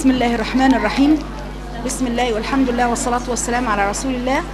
بسم الله الرحمن الرحيم بسم الله والحمد لله والصلاة والسلام على رسول الله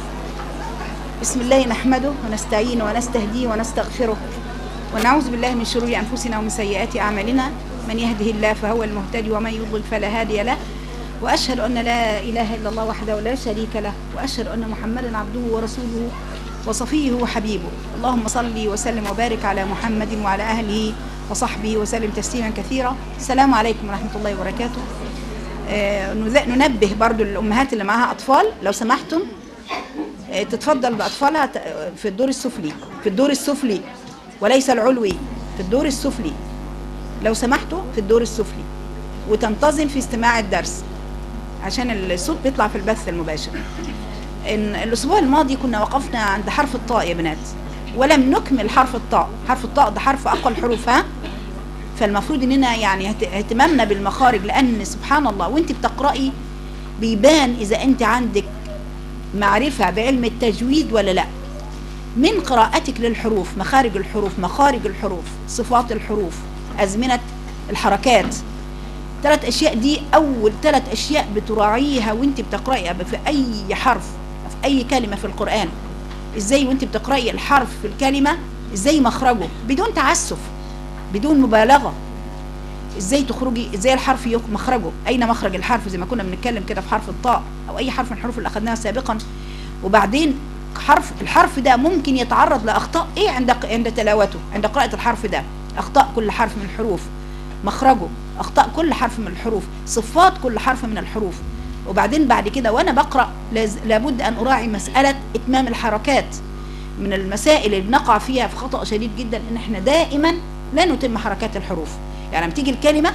بسم الله نحمده ونستعينه ونستهديه ونستغفره ونعوذ بالله من شرور أنفسنا ومن سيئات أعمالنا من يهده الله فهو المهتدي ومن يضلل فلا هادي له وأشهد أن لا إله إلا الله وحده لا شريك له وأشهد أن محمدا عبده ورسوله وصفيه وحبيبه اللهم صل وسلم وبارك على محمد وعلى أهله وصحبه وسلم تسليما كثيرا السلام عليكم ورحمة الله وبركاته آه، نذ- ننبه برضو الأمهات اللي معاها أطفال لو سمحتم آه، تتفضل بأطفالها ت- في الدور السفلي في الدور السفلي وليس العلوي في الدور السفلي لو سمحتوا في الدور السفلي وتنتظم في استماع الدرس عشان الصوت بيطلع في البث المباشر إن الأسبوع الماضي كنا وقفنا عند حرف الطاء يا بنات ولم نكمل حرف الطاء حرف الطاء ده حرف أقوى الحروف ها فالمفروض اننا يعني اهت- اهتمامنا بالمخارج لان سبحان الله وانت بتقرأي بيبان اذا انت عندك معرفة بعلم التجويد ولا لا من قراءتك للحروف مخارج الحروف مخارج الحروف صفات الحروف أزمنة الحركات ثلاث أشياء دي أول ثلاث أشياء بتراعيها وانت بتقرأي في أي حرف في أي كلمة في القرآن إزاي وانت بتقرأي الحرف في الكلمة إزاي مخرجه بدون تعسف بدون مبالغة ازاي تخرجي ازاي الحرف يخ- مخرجه اين مخرج الحرف زي ما كنا بنتكلم كده في حرف الطاء او اي حرف من الحروف اللي اخذناها سابقا وبعدين حرف الحرف ده ممكن يتعرض لاخطاء ايه عند عند تلاوته عند قراءه الحرف ده اخطاء كل حرف من الحروف مخرجه اخطاء كل حرف من الحروف صفات كل حرف من الحروف وبعدين بعد كده وانا بقرا لاز- لابد ان اراعي مساله اتمام الحركات من المسائل اللي بنقع فيها في خطأ شديد جدا ان احنا دائما لا نتم حركات الحروف يعني لما تيجي الكلمة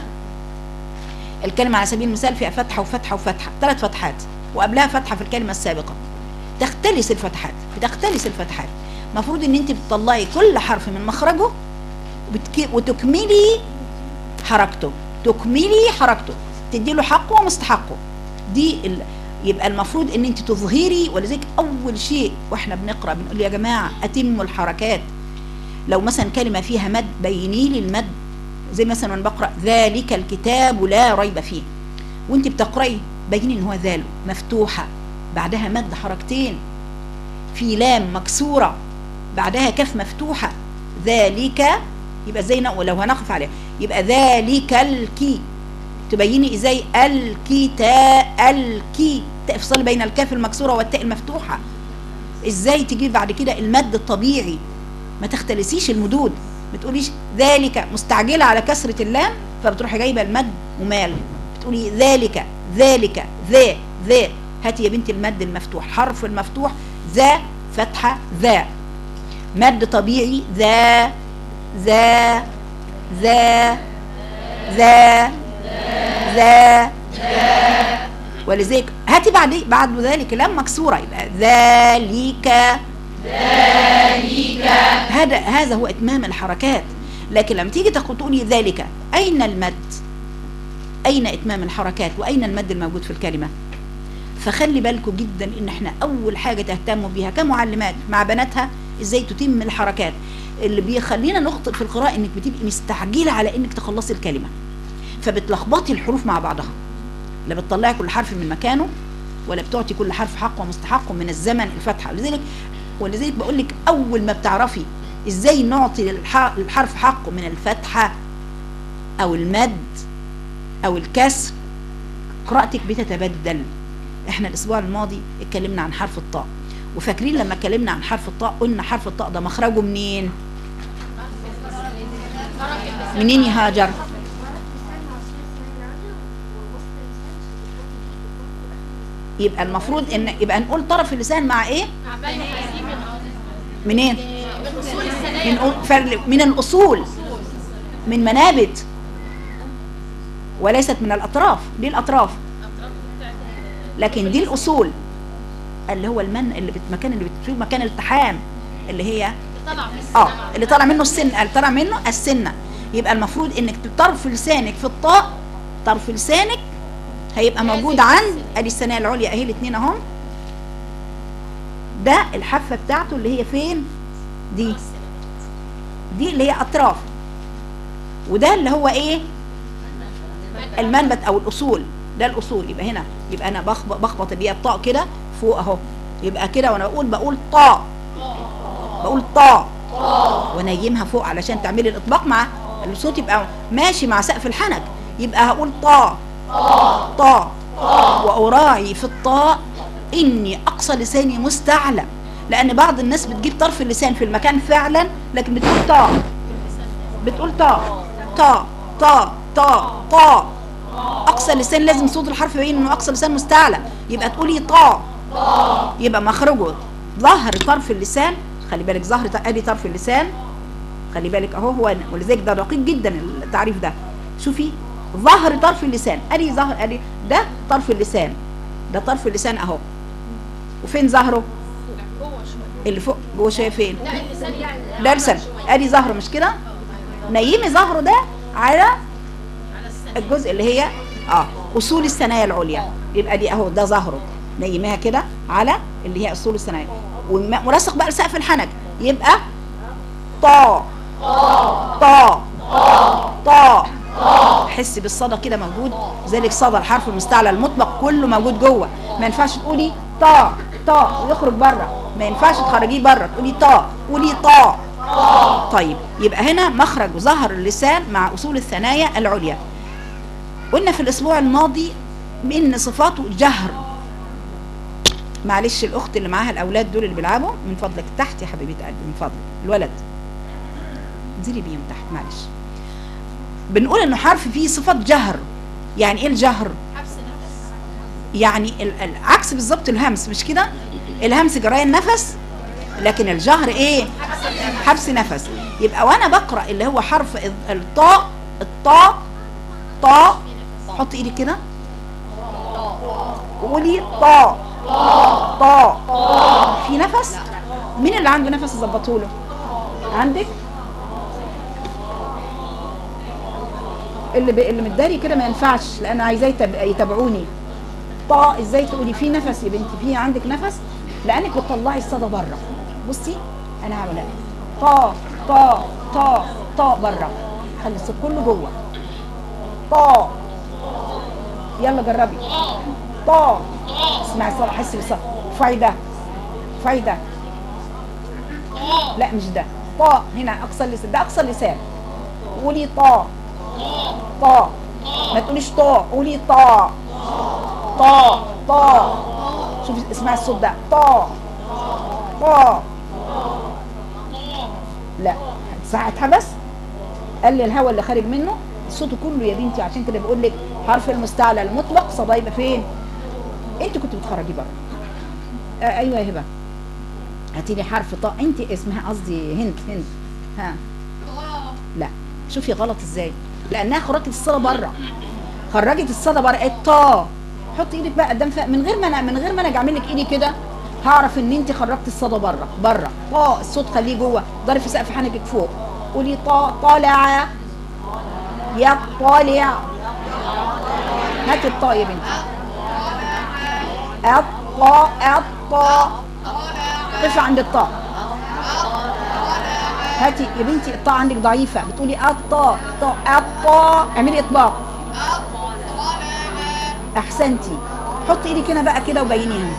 الكلمة على سبيل المثال فيها فتحة وفتحة وفتحة ثلاث فتحات وقبلها فتحة في الكلمة السابقة تختلس الفتحات بتختلس الفتحات المفروض ان انت بتطلعي كل حرف من مخرجه وبتك... وتكملي حركته تكملي حركته تدي له حقه ومستحقه دي ال... يبقى المفروض ان انت تظهري ولذلك اول شيء واحنا بنقرا بنقول يا جماعه اتموا الحركات لو مثلا كلمه فيها مد بيني لي المد زي مثلا وانا بقرا ذلك الكتاب لا ريب فيه وانت بتقراي بيني ان هو ذال مفتوحه بعدها مد حركتين في لام مكسوره بعدها كف مفتوحه ذلك يبقى زي نق- لو هنقف عليها يبقى ذلك الكي تبيني ازاي الكتاء الكي تفصل بين الكاف المكسوره والتاء المفتوحه ازاي تجيب بعد كده المد الطبيعي ما تختلسيش المدود ما تقوليش ذلك مستعجله على كسره اللام فبتروحي جايبه المد ومال بتقولي ذلك ذلك ذا ذا هاتي يا بنتي المد المفتوح حرف المفتوح ذا فتحه ذا مد طبيعي ذا ذا ذا ذا ذا ولذلك هاتي بعد بعد ذلك لام مكسوره يبقى ذلك هذا هذا هو اتمام الحركات لكن لما تيجي تقول تقولي ذلك اين المد اين اتمام الحركات واين المد الموجود في الكلمه فخلي بالكم جدا ان احنا اول حاجه تهتموا بيها كمعلمات مع بناتها ازاي تتم الحركات اللي بيخلينا نخطئ في القراءه انك بتبقي مستعجله على انك تخلصي الكلمه فبتلخبطي الحروف مع بعضها لا بتطلعي كل حرف من مكانه ولا بتعطي كل حرف حقه ومستحقه من الزمن الفتحه لذلك ولذلك بقول لك اول ما بتعرفي ازاي نعطي للح- للحرف حقه من الفتحه او المد او الكسر قراءتك بتتبدل احنا الاسبوع الماضي اتكلمنا عن حرف الطاء وفاكرين لما اتكلمنا عن حرف الطاء قلنا حرف الطاء ده مخرجه منين منين يا هاجر يبقى المفروض ان يبقى نقول طرف اللسان مع ايه منين من أ- فر- من الاصول من منابت وليست من الاطراف دي الاطراف لكن دي الاصول اللي هو المن اللي بت- مكان اللي بتشوف مكان التحام اللي هي اه اللي طالع منه السن اللي طالع منه السنه يبقى المفروض انك طرف لسانك في الطاء طرف لسانك هيبقى موجود عند ادي الثنايا العليا اهي الاثنين اهم ده الحافه بتاعته اللي هي فين دي دي اللي هي اطراف وده اللي هو ايه المنبت او الاصول ده الاصول يبقى هنا يبقى انا بخبط بخبط اللي هي الطاء كده فوق اهو يبقى كده وانا بقول بقول طاء بقول طاء ونيمها فوق علشان تعملي الاطباق مع الصوت يبقى ماشي مع سقف الحنك يبقى هقول طاء طاء واراعي في الطاء اني اقصى لساني مستعلى لان بعض الناس بتجيب طرف اللسان في المكان فعلا لكن بتقول طاء بتقول طاء طاء طاء طاء طاء اقصى لسان لازم صوت الحرف يبين انه اقصى لسان مستعلى يبقى تقولي طاء يبقى مخرجه ظهر طرف اللسان خلي بالك ظهر ط- ادي طرف اللسان خلي بالك اهو هو ولذلك ده دقيق جدا التعريف ده شوفي ظهر طرف اللسان ادي ظهر ادي ده طرف اللسان ده طرف اللسان اهو وفين ظهره اللي فوق جوه شويه فين ده لسان ادي ظهره مش كده نيمي ظهره ده على الجزء اللي هي اه اصول الثنايا العليا يبقى دي اهو ده ظهره نيميها كده على اللي هي اصول الثنايا وملصق بقى لسقف الحنك يبقى طا طا طا حس بالصدى كده موجود ذلك صدى الحرف المستعلى المطلق كله موجود جوه ما ينفعش تقولي طا طا ويخرج بره ما ينفعش تخرجيه بره تقولي طا قولي طا طيب يبقى هنا مخرج ظهر اللسان مع اصول الثنايا العليا قلنا في الاسبوع الماضي ان صفاته جهر معلش الاخت اللي معاها الاولاد دول اللي بيلعبوا من فضلك تحت يا حبيبه قلبي من فضلك الولد انزلي بيهم تحت معلش بنقول انه حرف فيه صفات جهر يعني ايه الجهر يعني ال- العكس بالظبط الهمس مش كده الهمس جريان نفس لكن الجهر ايه حبس نفس يبقى وانا بقرا اللي هو حرف الض- الطاء الطاء طاء حط ايدك كده قولي طاء طاء في نفس مين اللي عنده نفس ظبطه له عندك اللي ب... اللي متداري كده ما ينفعش لان عايزاه يتب... يتابعوني طاء ازاي تقولي في نفس يا بنتي في عندك نفس لانك بتطلعي الصدى بره بصي انا هعملها طاء طاء طاء طاء بره خلي الصوت كله جوه طاء يلا جربي طاء اسمعي الصوت حسي بالصوت فايده فايده لا مش ده طاء هنا اقصى اللسان ده اقصى اللسان قولي طاء طاء ما تقوليش طاء قولي طاء طاء طاء شوفي اسمعي الصوت ده طاء طاء لا ساعة اتحبس قل الهواء اللي خارج منه صوته كله يا بنتي عشان كده بقول لك حرف المستعلى المطلق صدى يبقى فين انت كنت بتخرجي بره آه ايوه يا هبه هاتي لي حرف طاء انت اسمها قصدي هند هند ها لا شوفي غلط ازاي لانها خرجت الصدى بره خرجت الصدى بره الطا حطي ايدك بقى قدام فوق من غير ما انا من غير ما انا اعمل لك ايدي كده هعرف ان انت خرجت الصدى بره بره طا الصوت خليه جوه ضرب في سقف حنكك فوق قولي طا طالع يطلع هاتي الطاء يا بنتي الطاء الطاء قفي عند الطاء هاتي يا بنتي الطاء عندك ضعيفة بتقولي الطاء طاء الطاء اعملي اطباق احسنتي حطي ايدك هنا بقى كده وبينيها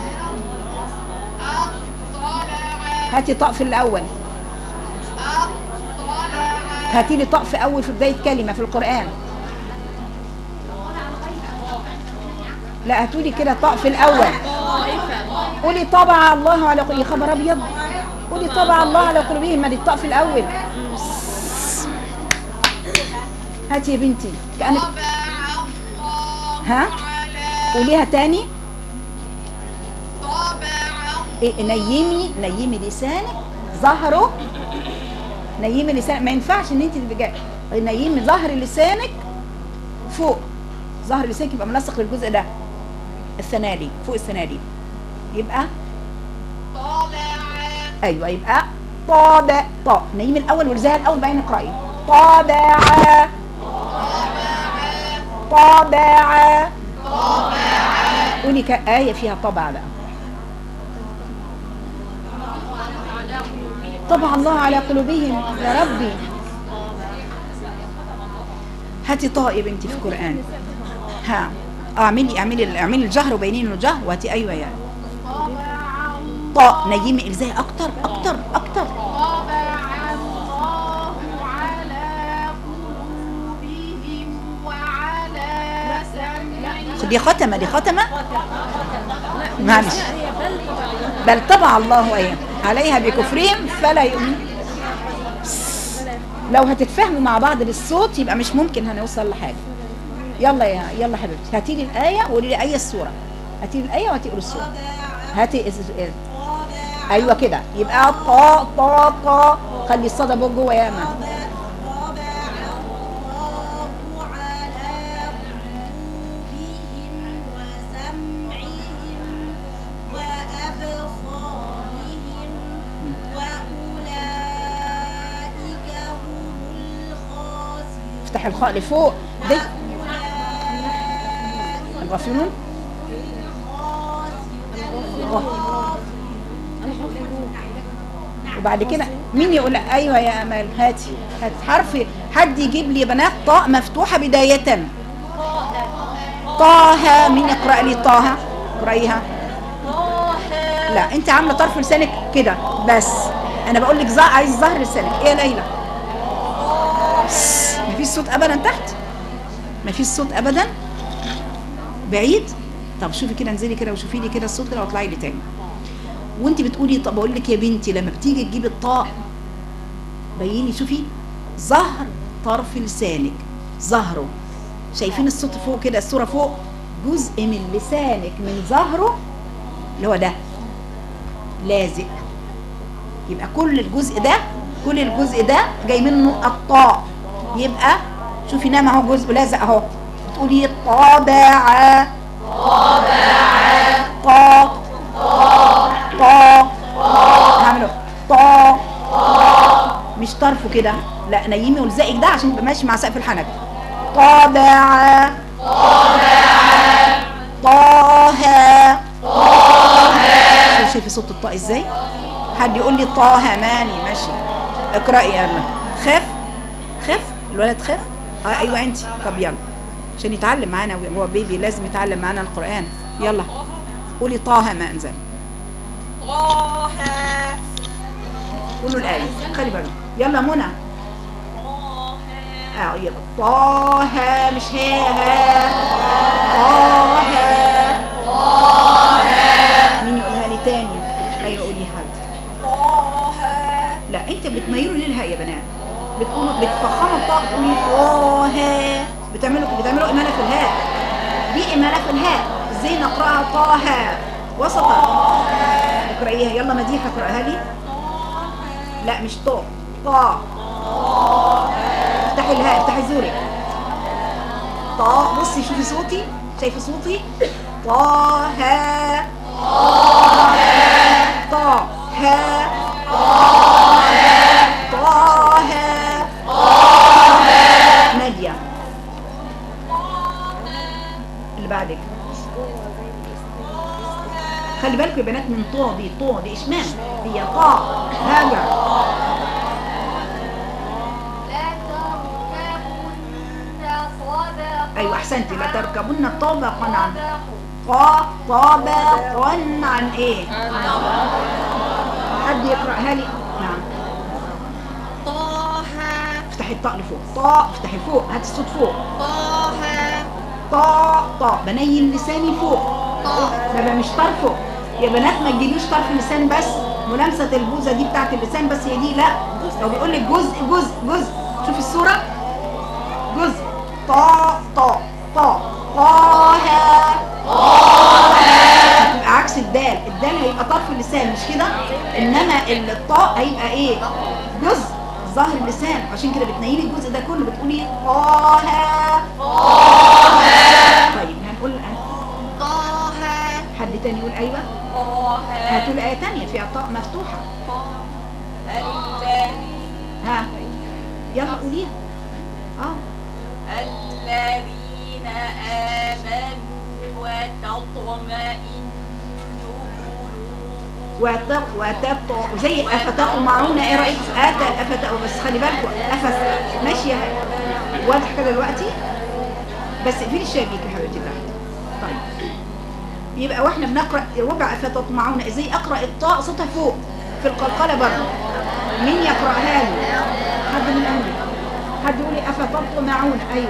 هاتي طاء في الاول هاتي لي طاء في اول في بداية كلمة في القرآن لا هاتولي كده طاء في الاول قولي طبع الله على قلوبهم يا خبر ابيض قولي طبع الله على قلوبهم ما دي الطاء في الاول هاتي يا بنتي كانك ها قوليها تاني إيه نيمي نيمي لسانك ظهره نيمي لسانك ما ينفعش ان انت تبقى جاي- نيمي ظهر لسانك فوق ظهر لسانك يبقى ملصق للجزء ده الثنالي فوق الثنالي يبقى ايوه يبقى طابع طاء نيم الاول والزاء الاول بعدين اقراي طابع طابع قولي كآية فيها طبع بقى طبع الله على قلوبهم يا ربي هاتي طاء يا بنتي في القرآن ها اه اعملي اعملي اعملي الجهر وبينين الجهر وهاتي ايوه يعني طاء نجيم ازاي اكتر اكتر اكتر طبع الله على قلوبهم وعلى سمعهم دي ختمه دي ختمه معلش بل طبع الله ايه عليها بكفرهم فلا يؤمن لو هتتفاهموا مع بعض بالصوت يبقى مش ممكن هنوصل لحاجه يلا يا يلا حبيبتي هاتي لي الايه وقولي لي اي السوره هاتي لي الايه وهاتي لي السوره هاتي إز- إز- ايوه كده يبقى طا طا طا خلي الصدى بوج جوه ياما افتح الخاء لفوق دي الغافلون وبعد كده مين يقول ايوه يا امال هاتي هات حرف حد يجيب لي يا بنات طاء مفتوحه بدايه طه مين يقرا لي طه اقرايها لا انت عامله طرف لسانك كده بس انا بقول لك عايز ظهر لسانك ايه يا ليلى مفيش صوت ابدا تحت مفيش صوت ابدا بعيد طب شوفي كده انزلي كده وشوفي لي كده الصوت كده واطلعي لي تاني وانت بتقولي طب اقول لك يا بنتي لما بتيجي تجيبي الطاء بيني شوفي ظهر طرف لسانك ظهره شايفين الصوت فوق كده الصوره فوق جزء من لسانك من ظهره اللي هو ده لازق يبقى كل الجزء ده كل الجزء ده جاي منه الطاء يبقى شوفي نام اهو جزء لازق اهو بتقولي طابع طابع طا طا هعمله طا مش طرفه كده لا نيمي ولزقك ده عشان يبقى ماشي مع سقف الحنك طابع طه طه شايفه صوت الطاء ازاي حد يقول لي طه ماني ماشي اقرأي يلا خاف خاف الولد خاف اه ايوه انت طب يلا عشان يتعلم معانا وهو بيبي لازم يتعلم معانا القرآن يلا قولي طه ما انزل طه قولوا الآية خلي بالك يلا منى طه اه يلا طه مش ها ها طه مين يقولها لي تاني ايوه قولي حد طه لا انت بتميلوا للهاء يا بنات بتقولوا بتفخموا الطاء بتقولي طه بتعملوا بتعملوا اماله في الهاء دي اماله في الهاء ازاي نقراها طه وسطا اقرايها يلا مديحه اقراها لي لا مش طو طا افتحي الهاء افتحي زورك طا بصي شوفي صوتي شايفه صوتي طه طه طه نادية اللي بعدك خلي بالكم يا بنات من طو دي طو دي اشمام هي طاء هاجر لا تركبن صدقا ايوه احسنتي لا تركبن طبقا عن طا طبقا عن ايه حد يقراها لي نعم طه افتحي الطاء لفوق طاء افتحي فوق هاتي الصوت فوق طه طاء طاء بنين لساني فوق طاء ما بقى مش طرفه يا بنات ما تجيبيش طرف اللسان بس ملامسه البوزه دي بتاعت اللسان بس هي دي لا لو بيقول لك جزء جزء جزء شوفي الصوره جزء طا طا طا طه هتبقى عكس الدال الدال هيبقى طرف اللسان مش كده انما الطاء هيبقى ايه جزء ظهر اللسان عشان كده بتنيلي الجزء ده كله بتقولي طه طيب هنقول الآن طه حد تاني يقول ايوه طه هاتوا الآية تانية فيها طاء مفتوحة الذين ها يلا قوليها اه الذين آمنوا وتطمئن وتق وتق زي افتطمعون ايه رايك في اتى افتق بس خلي بالكم افس ماشيه واضح كده دلوقتي بس اقفلي الشبابيك يا حبيبتي تحت طيب يبقى واحنا بنقرا ربع فتطمعون ازاي اقرا الطاء صوتها فوق في القلقله برضه مين يقراها لي حد من اهلي حد يقول لي افتطمعون ايوه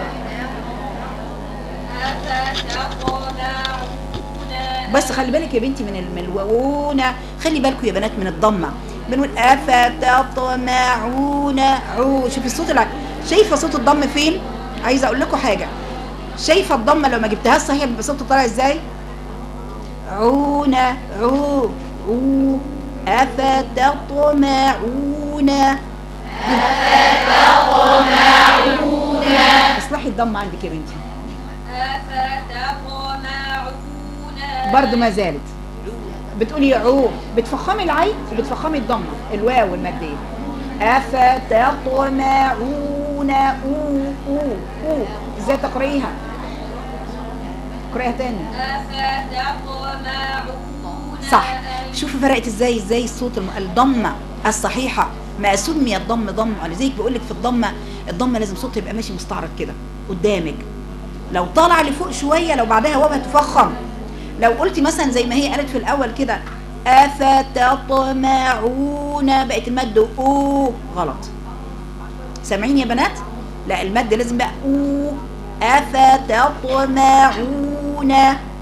أفتطمعون بس خلي بالك يا بنتي من الملوون خلي بالكم يا بنات من الضمه بنقول افتطمعون عو شوفي الصوت الع... شايفه صوت الضم فين عايزه اقول لكم حاجه شايفه الضمه لو ما جبتهاش صحيح بيبقى صوته طالع ازاي عون عو عو افتطمعون اصلحي الضمه عندك يا بنتي أفتطمعون برضو ما زالت بتقولي عو بتفخمي العين وبتفخمي الضمه الواو الماديه افتطمعون او او او ازاي تقريها اقريها تاني أفتطمعون صح شوفي فرقت ازاي ازاي الصوت الم- الضمه الصحيحه ما سمي الضم ضم ولذلك بيقول لك في الضمه الضمه لازم صوتها يبقى ماشي مستعرض كده قدامك لو طالع لفوق شويه لو بعدها واو هتفخم لو قلتي مثلا زي ما هي قالت في الاول كده افتطمعون بقت المد او غلط سامعين يا بنات لا المد لازم بقى او افتطمعون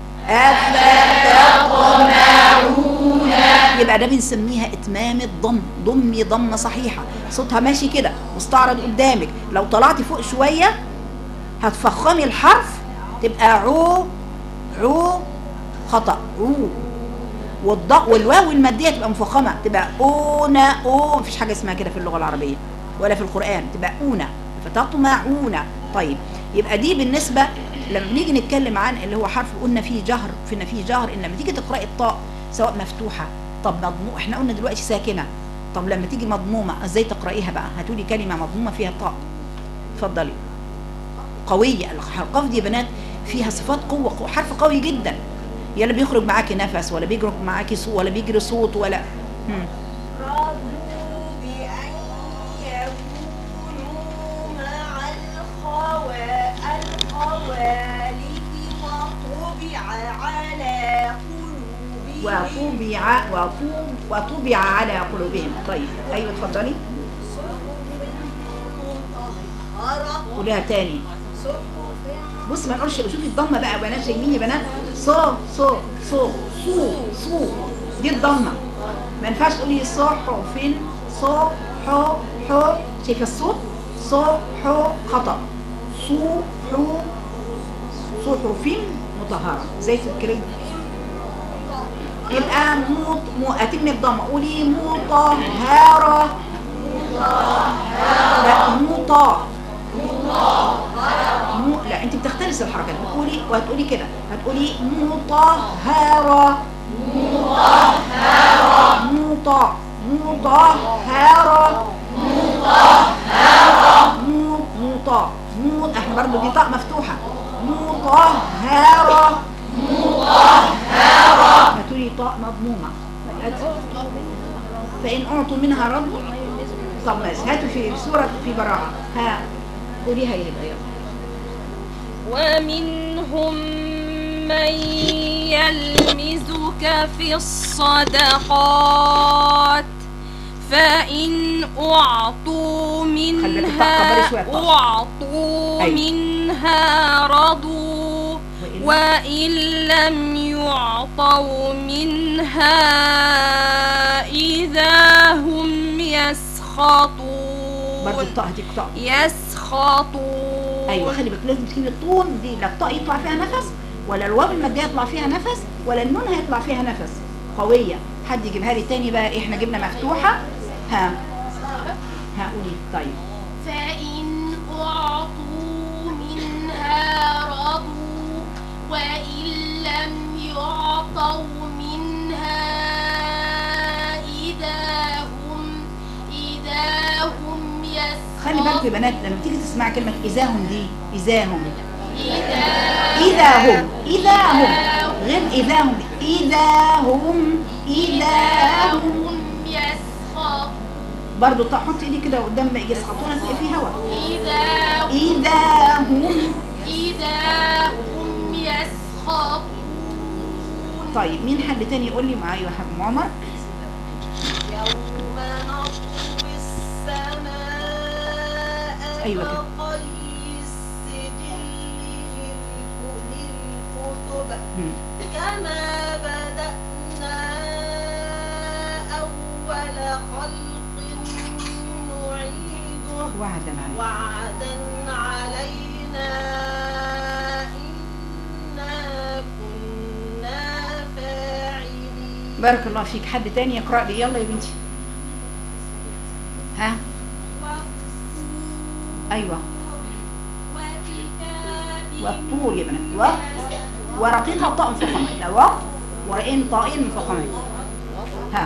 افتطمعون يبقى ده بنسميها اتمام الضم ضمي ضمه صحيحه صوتها ماشي كده مستعرض قدامك لو طلعتي فوق شويه هتفخمي الحرف تبقى عو عو خطا عو والضاء والواو الماديه تبقى مفخمه تبقى اونا او مفيش حاجه اسمها كده في اللغه العربيه ولا في القران تبقى اونا فتطمعون طيب يبقى دي بالنسبه لما بنيجي نتكلم عن اللي هو حرف قلنا فيه جهر فينا فيه جهر ان لما تيجي تقراي الطاء سواء مفتوحه طب مضموم احنا قلنا دلوقتي ساكنه طب لما تيجي مضمومه ازاي تقرايها بقى هتقولي كلمه مضمومه فيها طاء اتفضلي قويه القاف دي يا بنات فيها صفات قوه قوة- حرف قوي جدا يلا بيخرج معاكي نفس ولا بيجري معاكي صوت ولا بيجري صوت ولا مم. رضوا بأن يكونوا مع الخوا- الخوالف وطبع على قلوبهم وطبع وطوب وطبع على قلوبهم طيب ايوه اتفضلي مطهرة قوليها تاني صحف بص ما نقولش شوفي الضمه بقى يا بنات شايفين يا بنات صو صو صو صو صو دي الضمه ما ينفعش تقولي صح فين صو حو حو شايفه الصوت صو حو خطا صو حو صو حروفين مطهره زي الكريم يبقى موت مو اتم الضمه قولي مطهره لا مطا مو لا انت بتختلس الحركات بتقولي وهتقولي كده هتقولي مطهرة مطهرة مطا مطهرة مطهرة مطا مو احنا برضه دي طاء مفتوحة مطهرة مطهرة هتقولي طاء مضمومة فإن أعطوا منها رضوا طب ماشي هاتوا في سورة في براءة ها قوليها يا هبة يلا ومنهم من يلمزك في الصدقات فإن أعطوا بالك بقى، كبري منها شوية الطاقة. أعطوا أيوة. منها رضوا وإن- وإن لم يعطوا منها إذا هم يسخطون برضه الطاء دي طاء يسخطون ايوه خلي بالك لازم تكون الطون دي لا الطاء يطلع فيها نفس ولا الواو الماديه يطلع فيها نفس ولا النون هيطلع فيها نفس قويه حد يجيبها لي تاني بقى احنا جبنا مفتوحه ها ها قولي طيب فإن أعطوا منها رضوا وإن لم يعطوا منها إذا هم إذا هم خلي بالك يا يسخطون بنات لما تيجي تسمع كلمه اذا هم دي اذا هم إذا اذا هم اذا هم غير اذا هم اذا هم اذا هم هم يسخطون برضه طاء حطي ايدي كده قدام يسقطون تلاقي فيه هوا إذا اذا هم إذا إذا هم يسخطون طيب مين حد تاني يقول لي معايا يا حبيب عمر يوم نطوي السماء أيوة كده. كطي السجل للكتب مم. كما بدأنا أول خلق نعيده وعدا عليك وعدا علينا إنا كنا فاعلين بارك الله فيك حد تاني يقرأ لي يلا يا بنتي ها ايوه والطور يا بنات و ورقيقها طاء مفخمة لا و ورقين طائين مفخمين ها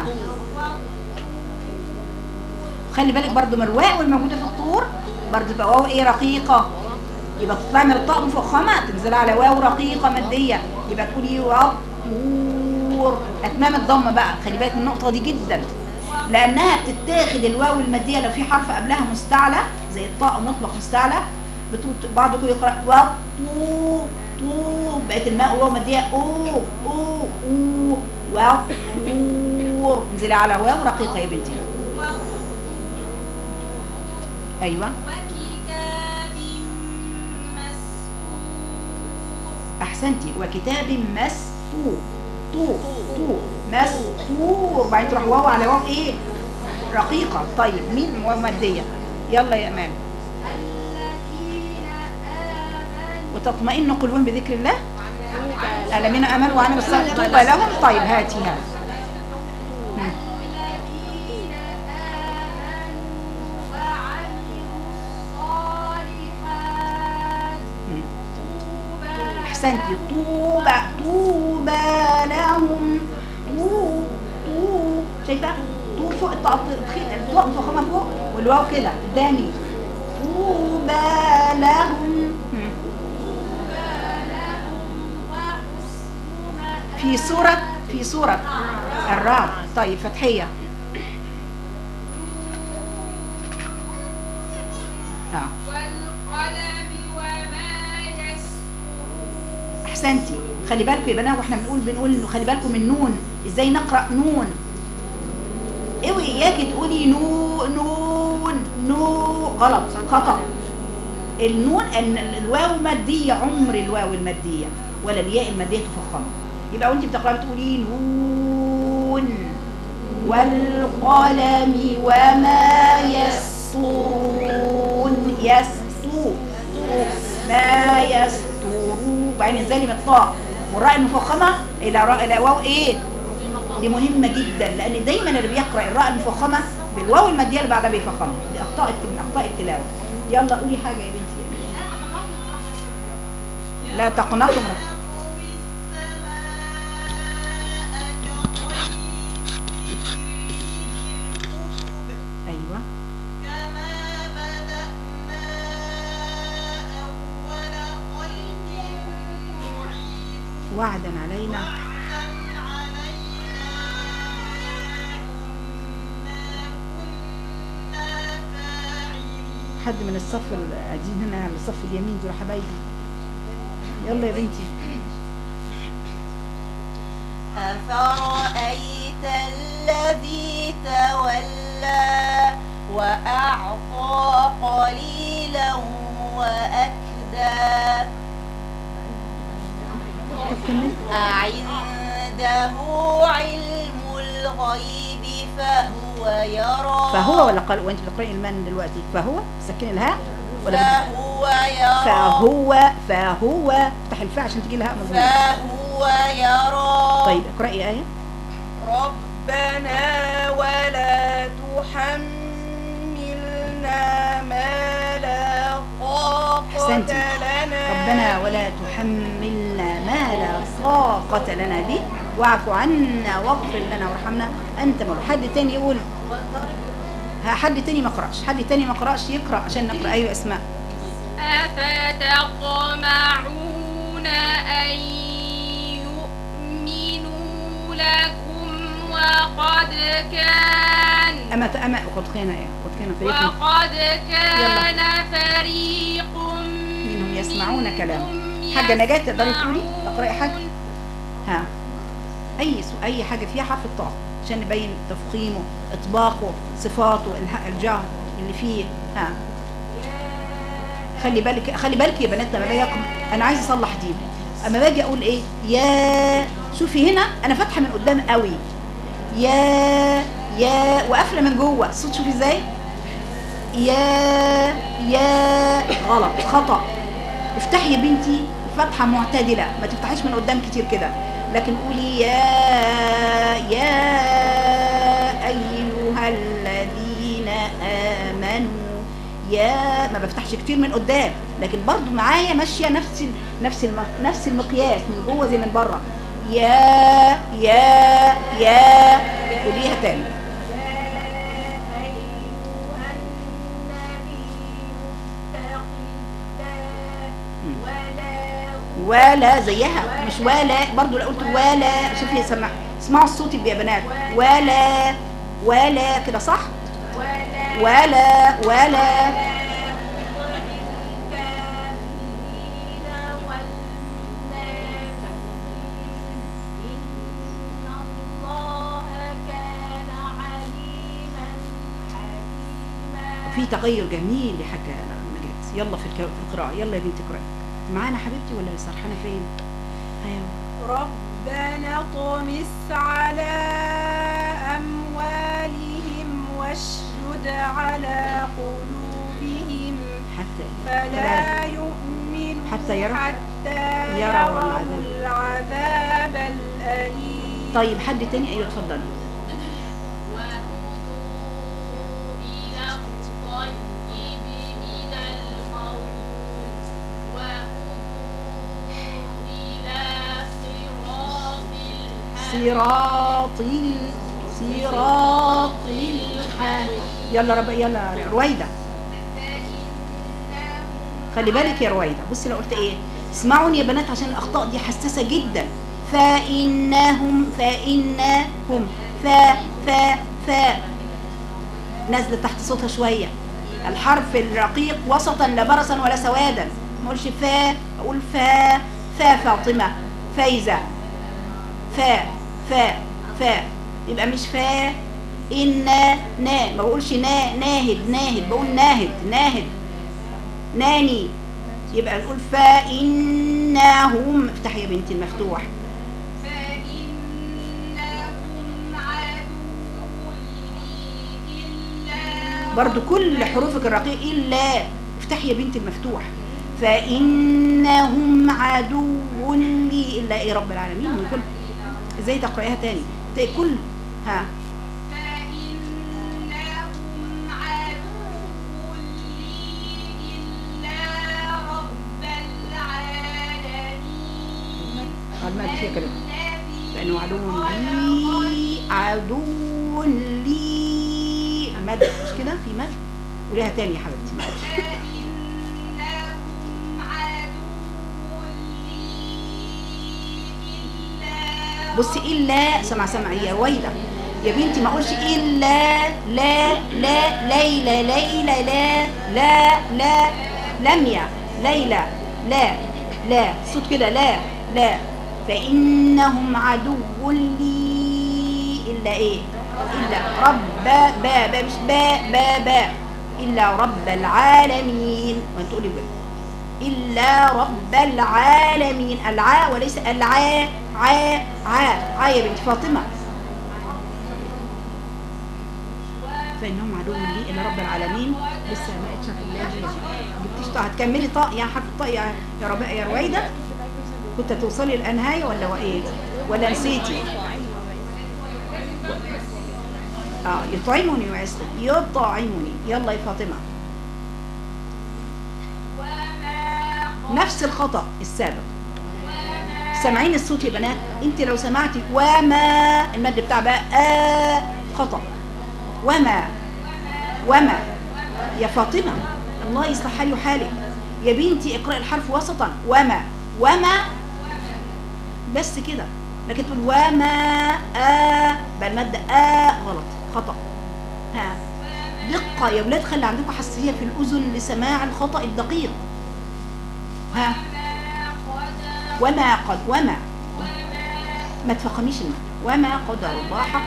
خلي بالك برضو من الواو الموجودة في الطور برضو تبقى واو ايه رقيقة يبقى تطلع من الطاء مفخمة تنزل على واو رقيقة مادية يبقى تقولي والطور اتمام الضمة بقى خلي بالك من النقطة دي جدا لانها بتتاخد الواو المادية لو في حرف قبلها مستعلى زي الطاء مطلق مستعلى بتقول بعضكم يقرأ وطو طو بقت الماء واو مادية او او او وطور انزلي على واو رقيقة يا بنتي ايوه وكتاب مسكون احسنتي وكتاب مسطور طور طور مسطور بعدين تروح واو على واو ايه رقيقة طيب مين واو مادية يلا يا امان الذين آمنوا وتطمئن قلوبهم بذكر الله الذين امنوا وعملوا الصالحات طوبى لهم طيب هاتي هات مم. الذين آمنوا وعملوا الصالحات مم. طوبى احسنتي طوبى طوبى لهم طو طو شايفه طو فوق الطاء الطاء مفخمه فوق والواو كده قدامي طوبى لهم مم. في سورة في سورة الرعد طيب فتحية اه والقلم وما يسطرون احسنتي خلي بالكم يا بنات واحنا بنقول بنقول انه خلي بالكم من نون ازاي نقرا نون اوعي اياكي تقولي نو نون نو غلط خطا النون ال- ال- الواو ماديه عمر الواو الماديه ولا الياء الماديه تفخمه يبقى وانت بتقراي بتقولي نون والقلم وما يسطرون يسطو ما يسطرون بعدين انزلي من الطاء والراء المفخمه الى راء الى واو ايه دي مهمه جدا لان دايما اللي بيقرا الراء المفخمه بالواو الماديه اللي بعدها بيفخمها دي اخطاء من اخطاء التلاوه يلا قولي حاجه يا بنتي لا تقنطوا من ايوه كما بدأنا أول خلق نعيد وعدا علينا وعدا علينا إنا كنا فاعلين حد من الصف القاعدين هنا على الصف اليمين دول حبايبي يلا يا بنتي أفرأيت الذي تولى وأعطى قليلا وأكدى طب كمل أعنده علم الغيب فهو يرى فهو ولا قال وانت بتقراي المن دلوقتي فهو سكن الهاء ولا بت- فهو يرى فهو فهو افتح الفاء عشان تجي الهاء مظبوط فهو يرى طيب اقراي ايه ربنا ولا تحملنا ما لا طاقة احسنتي لنا ربنا ولا تحملنا ما لا طاقة لنا به واعف عنا واغفر لنا وارحمنا انت مولانا حد تاني يقول ها حد تاني ما قراش حد تاني ما قراش يقرا عشان نقرا ايوه اسماء أفتطمعون أن يؤمنوا لكم وقد كان اما اما قد كان ايه قد كان فريق وقد كان فريق منهم يسمعون كلام. منهم حاجه نجاة تقدري تقولي تقراي حاجه ها اي سو اي حاجه فيها حرف الطاء عشان نبين تفخيمه اطباقه صفاته الح- الجهر اللي فيه ها خلي بالك خلي بالك يا بنات لما باجي أقرأ، انا عايزه اصلح دي اما باجي اقول ايه يا شوفي هنا انا فاتحه من قدام قوي يا يا وقافله من جوه الصوت شوفي ازاي يا يا غلط خطا افتحي يا بنتي فتحه معتدله ما تفتحيش من قدام كتير كده لكن قولي يا يا ايها الذين امنوا يا ما بفتحش كتير من قدام لكن برضو معايا ماشيه نفس ال- نفس الم... نفس المقياس من جوه زي من بره يا يا يا قوليها تاني ولا زيها مش ولا برضو لو قلت ولا شوفي سمع اسمعوا الصوت يا بنات ولا ولا كده صح ولا ولا في تغير جميل يا حاجه نجاة يلا في الك- في القراءه يلا يا بنتي اقراي معانا حبيبتي ولا سرحانه فين ايوه ربنا اطمس على أموالهم واشدد على قلوبهم حتى فلا يؤمنوا حتى يروا- حتى يروا يروا العذاب. العذاب الأليم طيب حد تاني ايوه اتفضلي إلى الطيب من الموت وهدوا إلى صراط الحق صراط ال- صراط الحق يلا رب يلا رويدة خلي بالك يا رويدة بصي لو قلت ايه اسمعوني يا بنات عشان الاخطاء دي حساسة جدا فإنهم فإنهم فا فا فا نازلة تحت صوتها شوية الحرف الرقيق وسطا لا برصا ولا سوادا ما اقولش فا اقول فا فا فاطمة فايزة فا فا فا يبقى مش فا إن نا ما بقولش نا ناهد ناهد بقول ناهد ناهد ناني يبقى نقول فإنهم افتحي يا بنتي المفتوح فإنهم عدو لي إلا برضو كل حروفك الرقيق إلا افتحي يا بنتي المفتوح فإنهم عدو لي إلا إيه رب العالمين من كل ازاي تقرأيها تاني تلاقي كل ها فإنهم عدو لي إلا رب العالمين المال فيها كلمة الذي فإنه عدو لي عدو لي مد مش كده في مد قوليها تاني يا حبيبتي معلش فإنهم عدو لي إلا بصي الا سمع سمع يا رويده يا بنتي ما اقولش الا لا لا ليلى ليلى لا لا لا لميا ليلى لا لا صوت كده لا لا فانهم عدو لي الا ايه الا رب با با مش با با با الا رب العالمين وانت تقولي بقى إلا رب العالمين العاء وليس العاء عاء عاء عاء يا بنت فاطمة فإنهم عدو لي إلا رب العالمين لسه ما قلتش في الله جبتيش طاء هتكملي طاء يا حرف طاء يا يا رب يا رويدة كنت توصلي الأنهاية ولا ايه ولا نسيتي اه يطعمني ويسقي يطعمني يلا يا فاطمة وما نفس الخطأ السابق سامعين الصوت يا بنات انت لو سمعتي وما المد بتاع بقى آه خطأ وما وما يا فاطمة الله يصلح حالي وحالك يا بنتي اقرأ الحرف وسطا وما وما بس كده لكن تقول وما آه بقى المد آه غلط خطأ ها دقة يا ولاد خلي عندكم حساسية في الأذن لسماع الخطأ الدقيق ها خلقنا وما قد وما ما تفخميش الماء وما قدر الله حق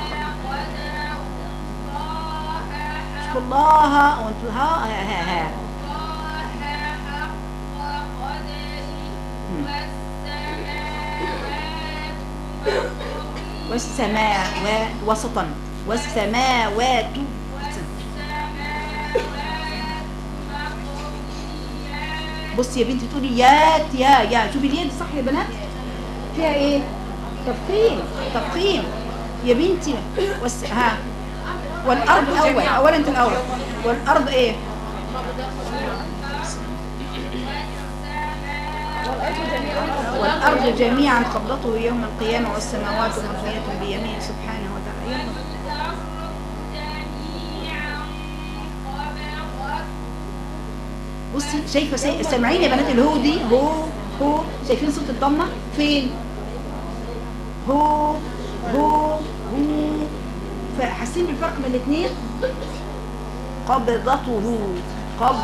شوف الله وانتوا ها ها ها, ها. والسماء وسطا والسماوات بصي يا بنتي تقولي يات يا يا شوفي اليد صح يا بنات فيها ايه تفخيم تفخيم يا بنتي وس... ها والارض اول اولا انت الاول والارض ايه والارض جميعا قبضته يوم القيامه والسماوات مطويه بيمينه سبحانه وتعالى يلا. بصي شايفه سي... سامعين يا بنات الهو دي هو هو شايفين صوت الضمه فين هو هو هو فحاسين بالفرق بين الاثنين قبضته قبض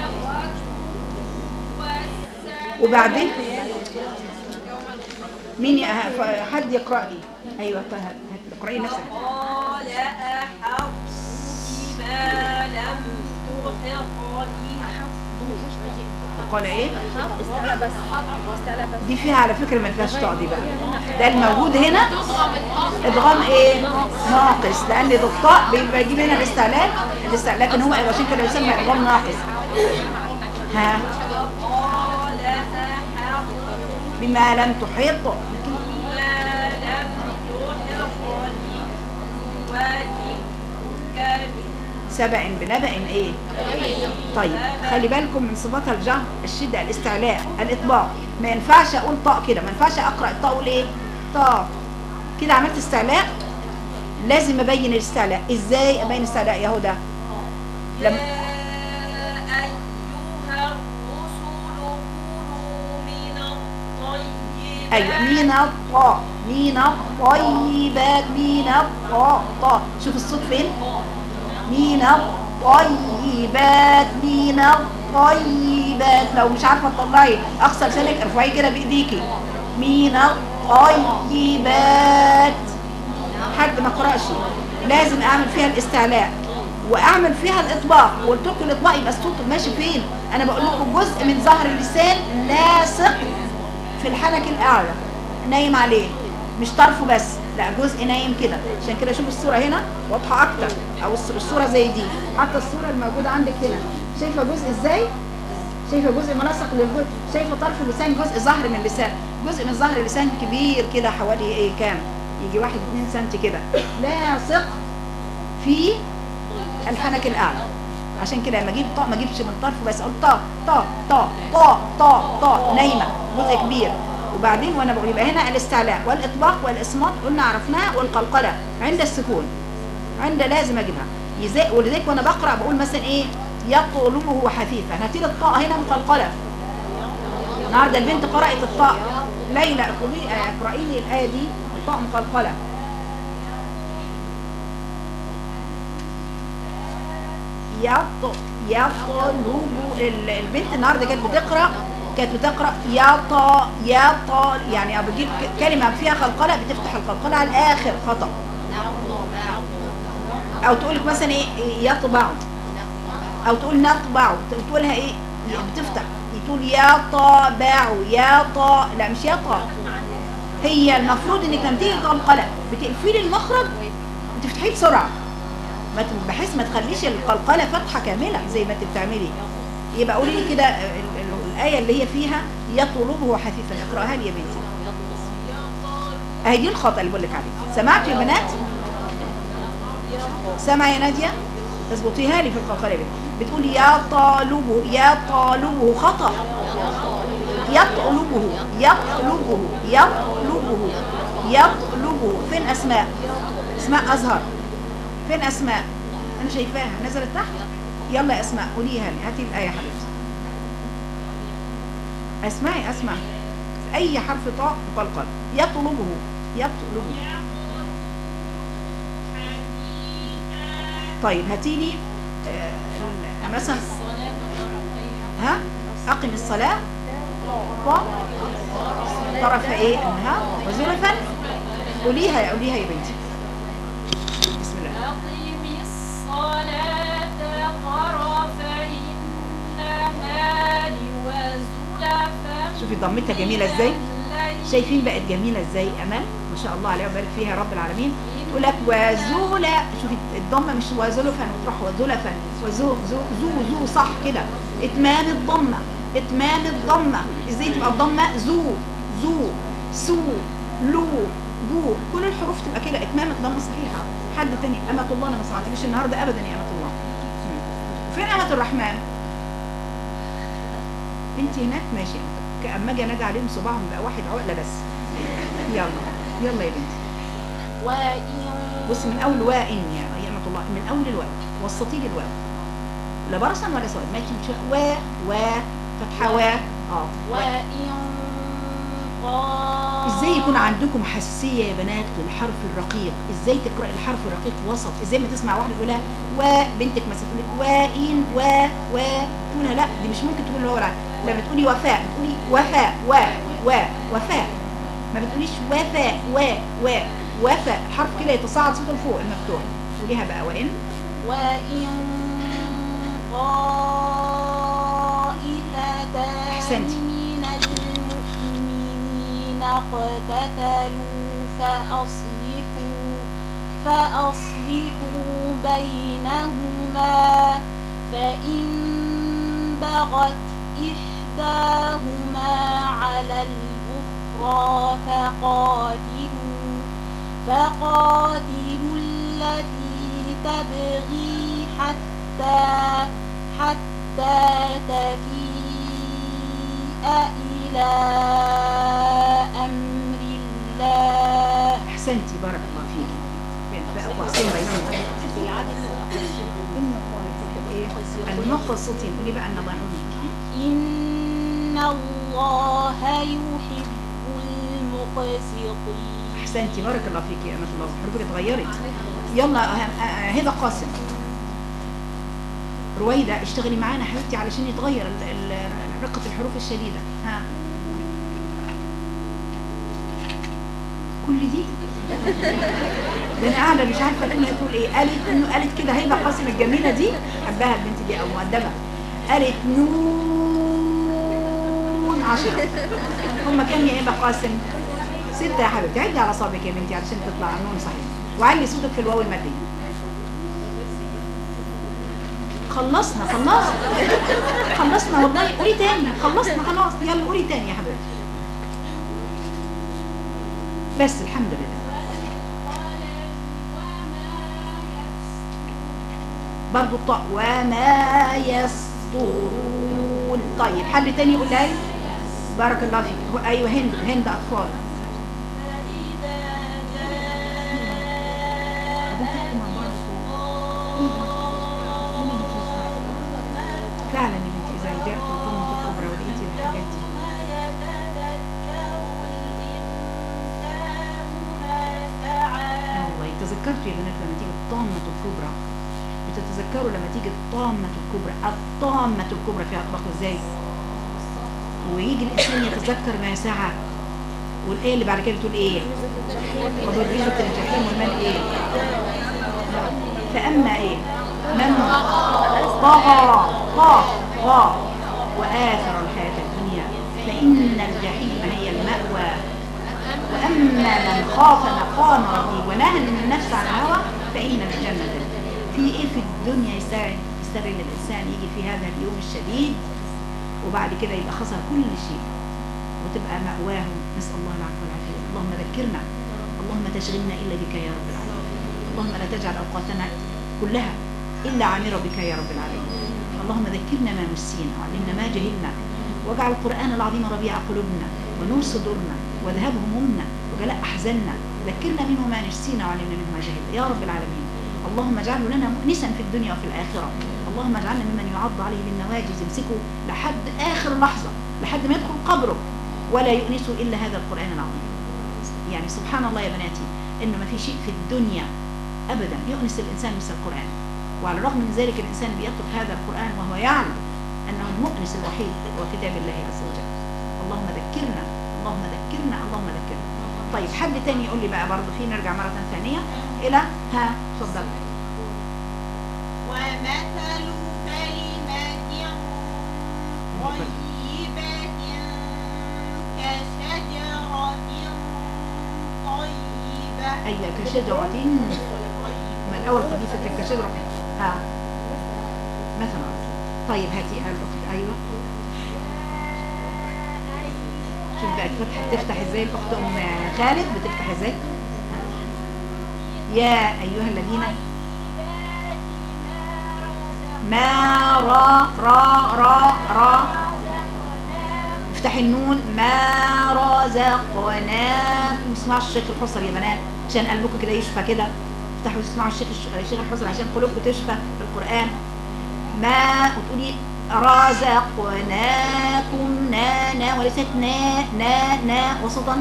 وبعدين مين ي- ف- حد يقرا لي ايوه طه- هات- اقراي نفسك قال أحط بما لم تحط به قال ايه دي فيها على فكره ما فيهاش طاء دي بقى ده الموجود هنا ادغام ايه ناقص لان ده الطاء بيبقى يجيب هنا الاستعلاء الاستعلاء لكن هو عشان كده يسمى ادغام ناقص ها قال أحط بما لم تحيط بما لم تحط به وجئتك سبع بنبأ ايه طيب خلي بالكم من صفات الجهر الشدة الاستعلاء الاطباق ما ينفعش اقول طاء كده ما ينفعش اقرا الطاء اقول ايه طاء كده عملت استعلاء لازم ابين الاستعلاء ازاي ابين الاستعلاء يا هدى لما يا أيها الرسل كلوا من الطيبات ايوه مين الطاء مين الطيبات مين الطاء طاء شوف الصوت فين مين الطيبات مين الطيبات لو مش عارفه تطلعي اقصى لسانك ارفعيه كده بايديكي مين الطيبات حد ما قراش لازم اعمل فيها الاستعلاء واعمل فيها الاطباق وقلت لكم الاطباق يبقى الصوت ماشي فين انا بقول لكم جزء من ظهر اللسان لاصق في الحنك الاعلى نايم عليه مش طرفه بس لا جزء نايم كده عشان كده شوف الصوره هنا واضحه اكتر او الص- الصوره زي دي حتى الصوره الموجوده عندك هنا شايفه جزء ازاي شايفه جزء ملاصق للجزء شايفه طرف اللسان جزء ظهر من اللسان جزء من ظهر اللسان كبير كده حوالي ايه كام يجي واحد اتنين سنتي كده لاصق في الحنك الاعلى عشان كده لما اجيب طاء ما اجيبش من طرفه بس اقول طاء طاء طاء طاء طاء طاء نايمه جزء كبير وبعدين وانا بقول يبقى هنا الاستعلاء والاطباق والاسماط قلنا عرفناها والقلقله عند السكون عند لازم اجيبها يزا- ولذلك وانا بقرا بقول مثلا ايه يطلبه حثيثا هاتي لي الطاء هنا مقلقله النهارده البنت قرات الطاء ليلى اقرئي آه، اقرئي لي الايه دي الطاء مقلقله يط يطلب ال- البنت النهارده كانت بتقرا كانت بتقرا يطا يطا يعني أو بتجيب ك- كلمه فيها قلقله بتفتح القلقله على الاخر خطا او تقول لك مثلا ايه إيه يطبع او تقول نطبع تقولها ايه بتفتح تقول يا طابع يا طا لا مش يا طا هي المفروض انك لما تيجي قلقله بتقفلي المخرج وتفتحيه بسرعه ما ت- بحيث ما تخليش القلقله فتحه كامله زي ما انت بتعملي يبقى قولي لي كده ال- ال- الايه اللي هي فيها يطلبه حثيثا اقراها لي يا بنتي اهي دي الخطا اللي بقول لك عليه سمعتوا يا بنات سامعه يا ناديه اظبطيها لي في القلقله يا بنتي بتقولي يا طالبه يا طالبه خطا يطلبه يطلبه يطلبه يطلبه فين اسماء اسماء ازهر فين اسماء انا شايفاها نزلت تحت يلا يا اسماء قوليها لي هاتي الايه يا حبيبتي اسمعي اسمع في اي حرف طاء مقلقل يطلبه يطلبه طيب هاتي لي آه، مثلا ها اقم الصلاه طا طرف ايه النهار وزلفا قوليها قوليها يا بنتي بسم الله أقم الصلاة طرفي النهار وزلفا شوفي ضمتها جميله ازاي من الليل شايفين بقت جميله ازاي امل ما شاء الله عليها وبارك فيها يا رب العالمين تقول لك وزولا شوفي الضمه مش وزلفا وتروح وزلفا وزو زو زو زو صح كده اتمام الضمه اتمام الضمه ازاي تبقى الضمه زو زو سو لو جو كل الحروف تبقى كده اتمام الضمه صحيحه حد تاني امه الله انا ما سمعتكيش النهارده ابدا يا امه الله مم. فين امه الرحمن انت هناك ماشي اما اجي انادي عليهم صباعهم بقى واحد عقله بس يلا يلا يا بنتي وإن بصي من اول واء إن يا يا امه الله من اول الواو وسطي لي الواو لا برصا ولا سواد ما يمشي وا وا فتحه وا اه وا. وإن قال ازاي يكون عندكم حساسيه يا بنات للحرف الرقيق ازاي تقراي الحرف الرقيق وسط ازاي ما تسمع واحده تقولها و بنتك مثلا تقول لك وان و و تقولها لا دي مش ممكن تقول اللي هو العكس. لما تقولي وفاء بتقولي وفاء و و وفاء ما بتقوليش وفاء و و وفاء الحرف كده يتصاعد صوته لفوق المفتوح قوليها بقى وان وإن طائفتان أحسنتي. من المؤمنين اقتتلوا فأصلحوا فأصلحوا بينهما فإن بغت إحداهما على الأخرى فقاتلوا فقاتلوا التي تبغي حتى حتى تفيء إلى أمر الله احسنتي بارك الله فيكي بين بقى قوسين بينهم إن الله يحب إيه؟ المقصصين قولي بقى ان الله يحب إن الله يحب المقسطين احسنتي بارك الله فيكي يا امه الله حروفك اتغيرت يلا آه، آه، هبه قاسم رويدة اشتغلي معانا حبيبتي علشان يتغير ال- ال- رقة الحروف الشديدة ها كل دي ده انا قاعده مش عارفه تقول تقول ايه قالت انه قالت كده هبه قاسم الجميله دي حبها البنت دي او مؤدبه قالت نون عشرة هم كام يا هبه قاسم ستة يا حبيبتي عدي على صابك يا بنتي علشان تطلع النون صحيح وعلي صوتك في الواو المادية خلصنا خلصنا خلصنا والله قولي تاني خلصنا خلاص يلا قولي تاني يا حبيبتي بس الحمد لله برضو الطاء وما يسطرون طيب حد تاني يقول لي بارك الله فيك هو- ايوه هند هند اطفال فعلا يا بنتي اذا رجعت وطمت الكبرى ولقيتي الحاجات دي آه والله تذكرت يا بنات لما تيجي الطامة الكبرى بتتذكروا لما تيجي الطامة الكبرى الطامة الكبرى فيها أطباق ازاي ويجي الإنسان يتذكر ما سعى والآية اللي بعد كده بتقول إيه وبرزت الجحيم والمال إيه فأما إيه من طغى طغى طغى وآثر الحياة الدنيا فإن الجحيم هي المأوى وأما من خاف مقام ربه ونهى النفس عن الهوى فإن الجنة في إيه في الدنيا يستغل يستغل الإنسان يجي في هذا اليوم الشديد وبعد كده يبقى خسر كل شيء وتبقى مأواه نسأل الله العفو والعافية اللهم ذكرنا اللهم تشغلنا إلا بك يا رب العالمين اللهم لا تجعل أوقاتنا كلها إلا عامرة بك يا رب العالمين اللهم ذكرنا ما نسينا وعلمنا ما جهلنا واجعل القرآن العظيم ربيع قلوبنا ونور صدورنا وذهاب همومنا وجلاء أحزاننا ذكرنا منه ما نسينا وعلمنا منه ما جهلنا يا رب العالمين اللهم اجعله لنا مؤنسا في الدنيا وفي الآخرة اللهم اجعلنا ممن يعض عليه بالنواجذ يمسكه لحد آخر لحظة لحد ما يدخل قبره ولا يؤنسه إلا هذا القرآن العظيم يعني سبحان الله يا بناتي إنه ما في شيء في الدنيا أبدا يؤنس الإنسان مثل القرآن وعلى الرغم من ذلك الإنسان بيترك هذا القرآن وهو يعلم أنه المؤنس الوحيد هو كتاب الله عز وجل اللهم ذكرنا اللهم ذكرنا اللهم ذكرنا طيب حد تاني يقول لي بقى برضه في نرجع مرة ثانية إلى ها اتفضل ومثل كلمة طيبة كشجرة طيبة أيوة كشجرة ما الأول خبيثة كشجرة ها مثلا طيب هاتي الأخت أيوة شوف بقى تفتح تفتح ازاي الأخت أم خالد بتفتح ازاي يا أيها الذين ما را را را را افتحي النون ما رزقناكم اسمعوا الشيخ الحصري يا بنات عشان قلبكم كده يشفى كده افتحوا اسمعوا الشيخ الشيخ الحصري عشان قلوبكم تشفى في القرآن ما وتقولي رزقناكم نا نا وليست نا نا نا وسطا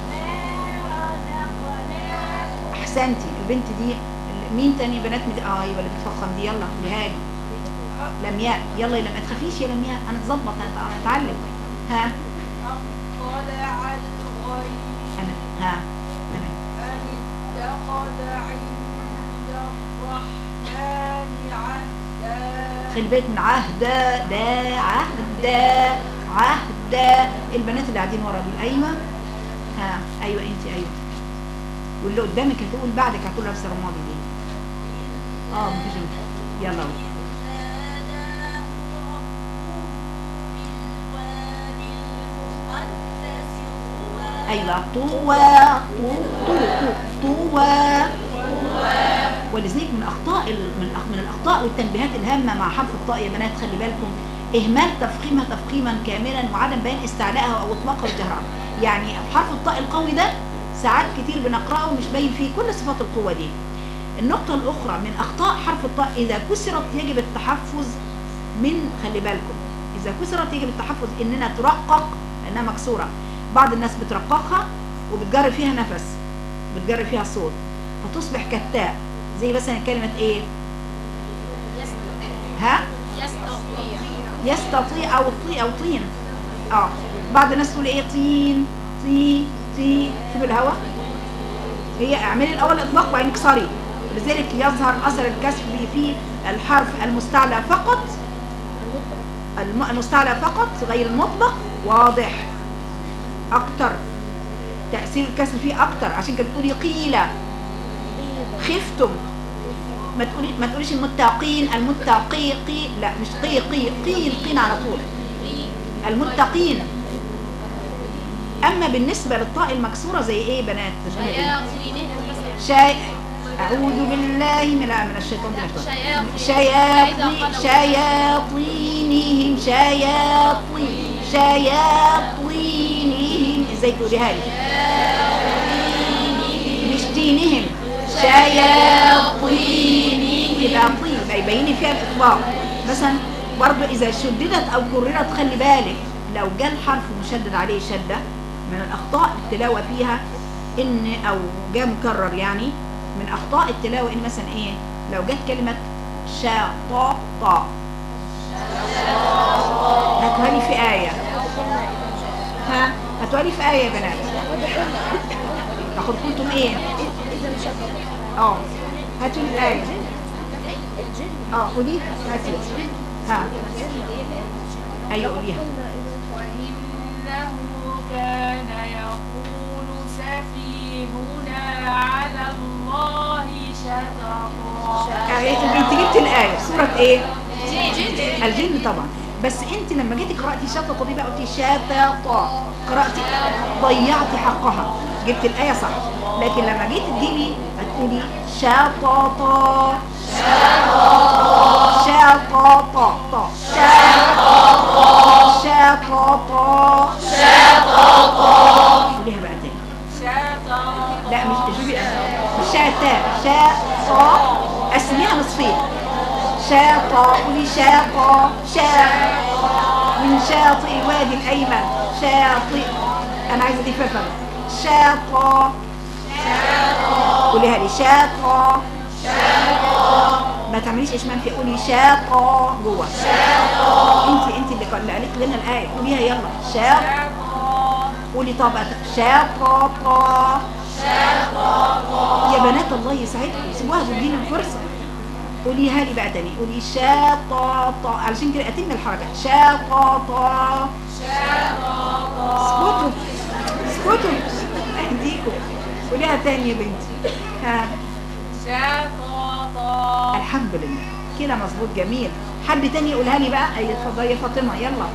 احسنتي البنت دي مين تاني بنات مد... اه ايوه اللي بتفخم دي يلا نهاية لمياء يلا يلا ما تخافيش يا لمياء انا اتظبط انا أنا اتعلم ها طلع الغيب انا ها انا أن اتخذ عند الرحمن عهدا خلي بالك من عهد ده عهد عهد البنات اللي قاعدين ورا دول ايوه ها ايوه انت ايوه واللي قدامك هتقول بعدك هتقول نفس الماضي دي اه مفيش مشكلة. يلا قول. ايوه طوى طو طو طوى ولذلك من اخطاء ال- من الأخ- من الاخطاء والتنبيهات الهامه مع حرف الطاء يا بنات خلي بالكم اهمال تفخيمها تفخيما كاملا وعدم بيان استعلائها او اطلاقها وجهرها يعني حرف الطاء القوي ده ساعات كتير بنقراه ومش باين فيه كل صفات القوه دي النقطه الاخرى من اخطاء حرف الطاء اذا كسرت يجب التحفظ من خلي بالكم اذا كسرت يجب التحفظ اننا ترقق لانها مكسوره بعض الناس بترققها وبتجري فيها نفس بتجري فيها صوت فتصبح كالتاء زي مثلا كلمة ايه ها يستطيع او طي او طين اه بعض الناس تقول ايه طين طي طي في الهواء هي اعملي الاول اطلاق وبعدين اكسري لذلك يظهر اثر الكسر في الحرف المستعلى فقط الم- المستعلى فقط غير المطلق واضح اكتر تأثير الكسر فيه اكتر عشان كده بتقولي قيل خفتم ما تقولي ما تقوليش المتقين المتقي قي لا مش قي قي قي القين على طول المتقين اما بالنسبه للطاء المكسوره زي ايه بنات شيء اعوذ بالله من من الشيطان الرجيم شياطين شياطينهم شياطين شياطينهم ازاي تقوليها لي مش دينهم شياطينهم يبقى طين يبقى يبين فيها الاطلاق مثلا برضو اذا شددت او كررت خلي بالك لو جاء الحرف مشدد عليه شده من الاخطاء التلاوه فيها ان او جاء مكرر يعني من اخطاء التلاوه ان مثلا ايه لو جت كلمه شاطا هاتوها لي في ايه ها هاتوها لي في ايه يا بنات تاخد كنتم ايه اه هاتوا لي الايه اه قولي هاتي ها ايوه قوليها وإنه كان يقول سفيهنا على الله شططا آه، انت جبت الايه سوره ايه الجن طبعا بس انت لما جيتي قراتي شططه دي بقى قلتي شططه قراتي ضيعتي حقها جبت الايه صح لكن لما جيت تجيبي هتقولي شططه شططه شططه شططه قوليها بقى تاني شططا لا مش تجيبي مش شاتا شاطا اسميها نصفين شاطا قولي شاطا شا من شاطئ الوادي الايمن شاطئ انا عايزه دي فلفل شاطا قوليها لي شاطا ما تعمليش اشمام في قولي شاطا جوه انت انت اللي اللي قالت لنا الايه قوليها يلا شاطا قولي طبعا شاطاطا يا بنات الله يسعدكم سيبوها تديني الفرصه قوليها لي بقى تاني قولي شاطاطا علشان كده اتم الحركه شاطاطا اسكتوا اسكتوا اهديكم قوليها تاني يا بنتي ها شططا الحمد لله كده مظبوط جميل حد تاني يقولها لي بقى اي اتفضلي يا فاطمه يلا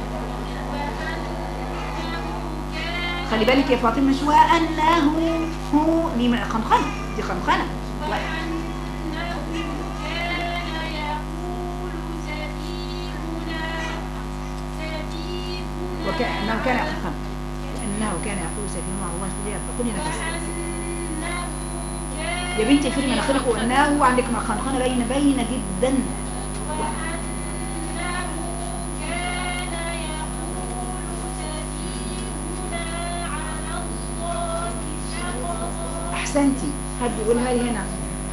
خلي بالك يا فاطمه مش وانه هو دي من خنخنه دي خنخنه لا. وكأنه كان يقول كأنه كان يقول سفيهنا على الله سبحانه فكوني نفسك يا بنتي اقفلي مناخيرك وانه عندك خنخنه باينه باينه جدا احسنتي حد يقولها لي هنا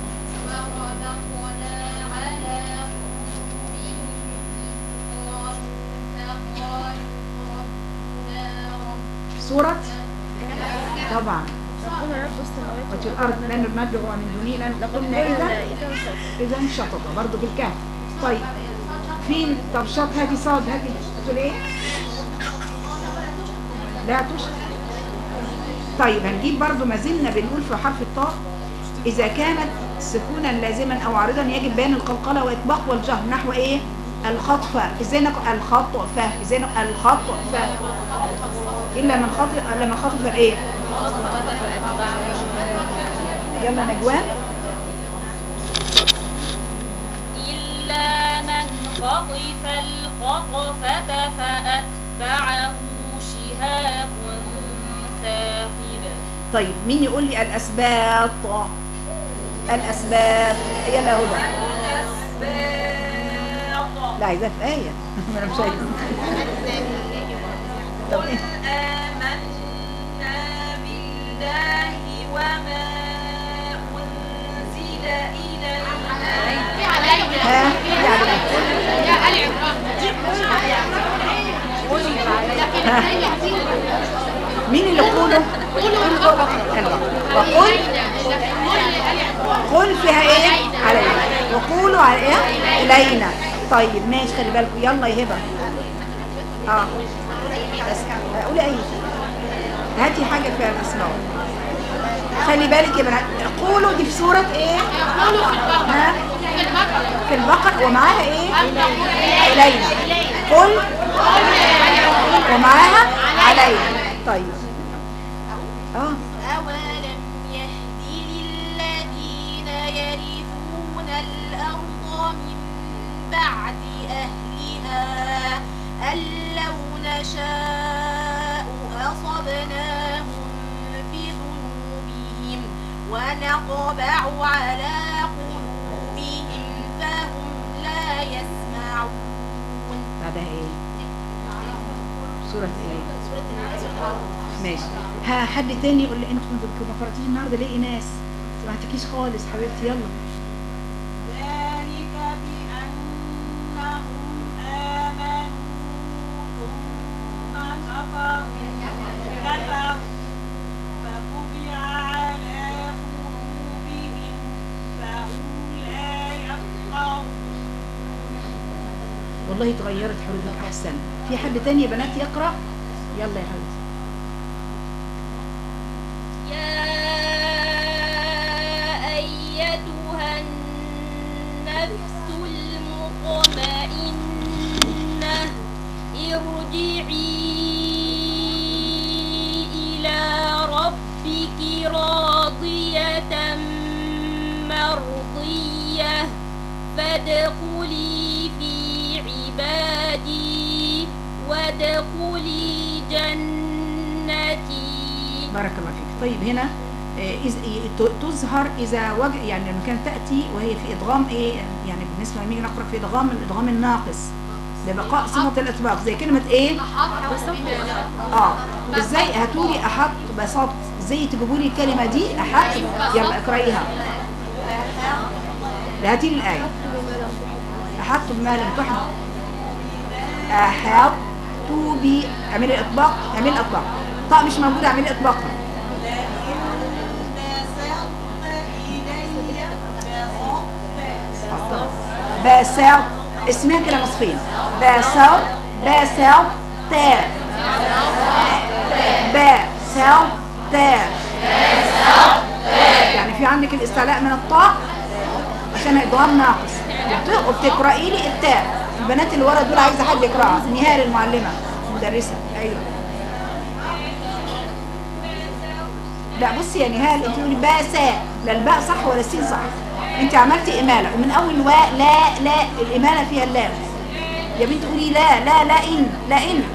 سورة طبعا وفي الأرض لن ندعو من دونه لن قلنا إذا إذا انشطط برضه في الكهف طيب فين طب شط هاتي صاد هاتي تقول إيه لا تشط طيب هنجيب برضه ما زلنا بنقول في حرف الطاء إذا كانت سكونا لازما أو عارضا يجب بيان القلقلة وإطباق والجهر نحو إيه الخطفة إزاي نقول الخطفة إزاي نقول الخطفة إلا من خطف إلا من خطف الإيه يلا نجوان إلا من خطف الخطفة فأتبعه شهاب ثاقب طيب مين يقول لي الأسباط الأسباط يلا هدى لا عايزاها في آية أنا مش عايزة طب إيه آمنا بالله وما أنزل إلينا ها يعني ها مين اللي قوله الله وقل قل فيها ايه علينا وقولوا على ايه الينا طيب ماشي خلي بالكم يلا يا هبه اه بس قولي اي هاتي حاجه فيها الاسماء خلي بالك يا بنات قولوا دي في سوره ايه ها في البقر ومعاها ايه الينا قل ومعاها علينا طيب اه أولم يهد للذين يرثون الأرض من بعد أهلها أن لو نشاء أصبناهم بذنوبهم ونطبع على قلوبهم فهم لا يسمعون بعدها ايه سورة ايه ماشي ها حد تاني يقول لي انتوا ما ما قراتيش النهارده ليه ناس ما سمعتكيش خالص حبيبتي يلا ذلك بأنهم آمنوا ثم كفروا كفروا فطبع على قلوبهم فهم لا يفقهون والله اتغيرت حروفك احسن في حد تاني يا بنات يقرا يلا يا حبيبتي يا أيتها النفس المطمئنة ارجعي إلى ربك راضية مرضية فادخلي في عبادي وادخلي جنتي بارك الله فيك طيب هنا آه، إذ ت- تظهر اذا وجه يعني لما كانت تاتي وهي في ادغام ايه يعني بالنسبه لما نيجي نقرا في ادغام الادغام الناقص لبقاء صفه الاطباق زي كلمه ايه اه ازاي هاتولي احط بسط زي تجيبوا لي الكلمه دي احط يلا اقرايها هاتي لي الايه احط بما لم تحط احط ب اعملي اطباق اعملي اطباق طاء مش موجوده اعملي اطباقها باسل اسمها كده نصفين باسل باسل تاء باسل تاء يعني في عندك الاستعلاء من الطاء عشان ادغام ناقص وبت- وبتقراي لي التاء البنات اللي ورا دول عايزه حد يقراها نهار المعلمه مدرسه ايوه لا بصي يا نهال انت تقولي باء ساء لا الباء صح ولا السين صح انت عملتي اماله ومن اول واء لا لا الاماله فيها اللام يا بنت قولي لا لا لا ان لا ان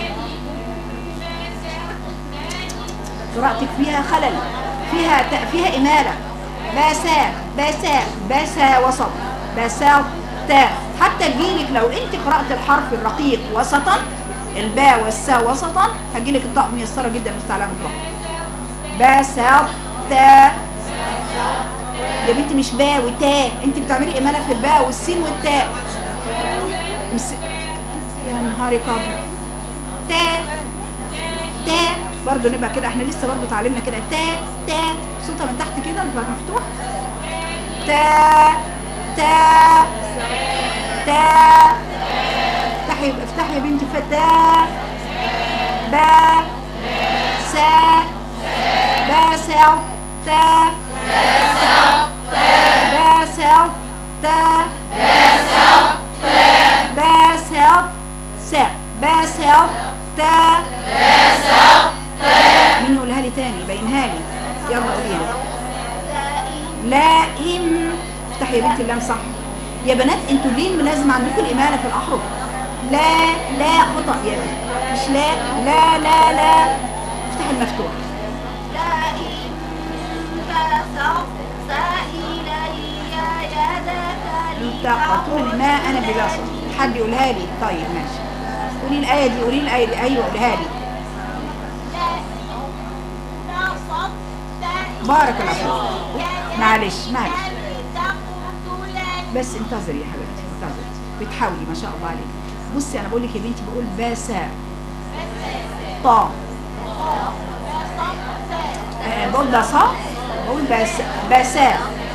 قراءتك فيها خلل فيها ت- فيها اماله باسا باسا باسا وسط باسا تاء حتى تجيلك لو انت قرات الحرف الرقيق وسطا الباء والساء وسطا هتجيلك الطاء ميسره جدا مستعلمه الطاء باسا تاء يا بنتي مش باء وتاء انت بتعملي اماله في الباء والسين والتاء مس... يا نهاري ابيض تاء تاء برضه نبقى كده احنا لسه برضه اتعلمنا كده تاء تاء صوتها من تحت كده يبقى مفتوح تاء تاء تاء افتحي افتحي يا بنتي فتاة با سا باسل تا باسل تا باسل سا باسل تا مين يقولها لي تاني بينها لي يلا قوليها لا إم افتحي يا بنتي اللام صح يا بنات انتوا ليه لازم عندكم الإمالة في الأحرف لا لا خطأ يا بنت مش لا لا لا لا افتحي المفتوح تقتل ما انا ببصر حد يقولها لي طيب ماشي قولي الايه دي قولي الايه دي ايوه قولها لي بارك الله فيك معلش معلش بس انتظري يا حبيبتي انتظري بتحاولي ما شاء الله عليك بصي انا بقول لك يا بنتي بقول باسا طا آه، بقول باسا بقول باس باسا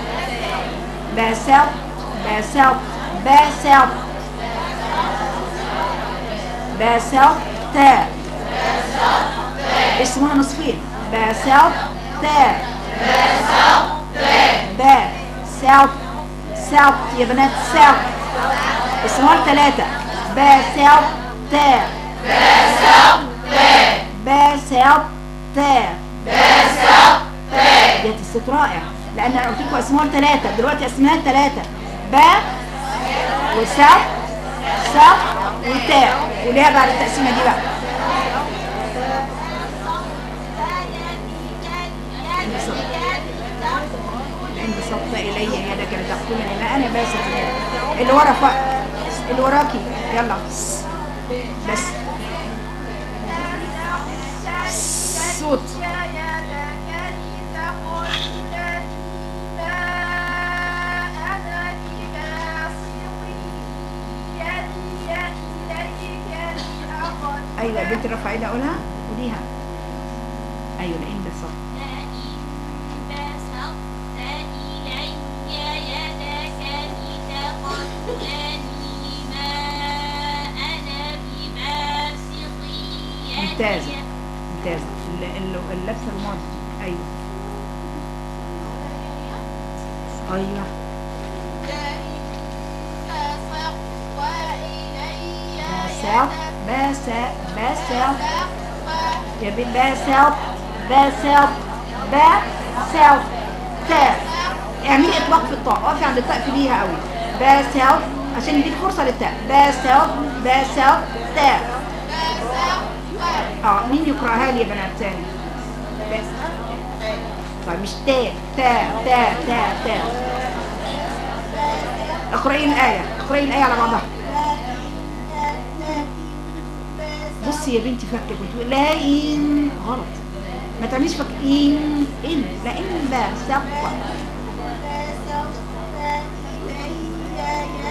باسا باسا باسا باسا تا اسمها نصفين باسا تا با ساوت ساوت يا بنات ساوت اسمها ثلاثة با ساوت تا با ساوت تا ديت الست رائع لان انا قلت لكم اسمها ثلاثة دلوقتي اسمها ثلاثة با وساوت ساوت وتاء وليها بعد التقسيمة دي بقى العند صف إلي يدك لتقتلني ما أنا باسط اللي ورا ف... اللي وراكي يلا بس صوت أيوة يا بنت رفع ايدها قولها قوليها أيوة العند صف ممتازة ممتازة ال- ال- اللبسة الماضي أيوة أيوة باسا باسا باسا يا بنت باسا باسا باسا تاء اعملي اطلاق في الطاء اقفي عند التاء فيها قوي باسا عشان يديك فرصة للتاء باسا باسا تاء اه مين يقراها لي يا بنات تاني بس طيب مش تاء تاء تاء تاء تاء اقرأي الآية اقرأي الآية على بعضها بصي يا بنتي فكك وتقول لا إن غلط ما تعمليش فك إن إن لا إن لا سقط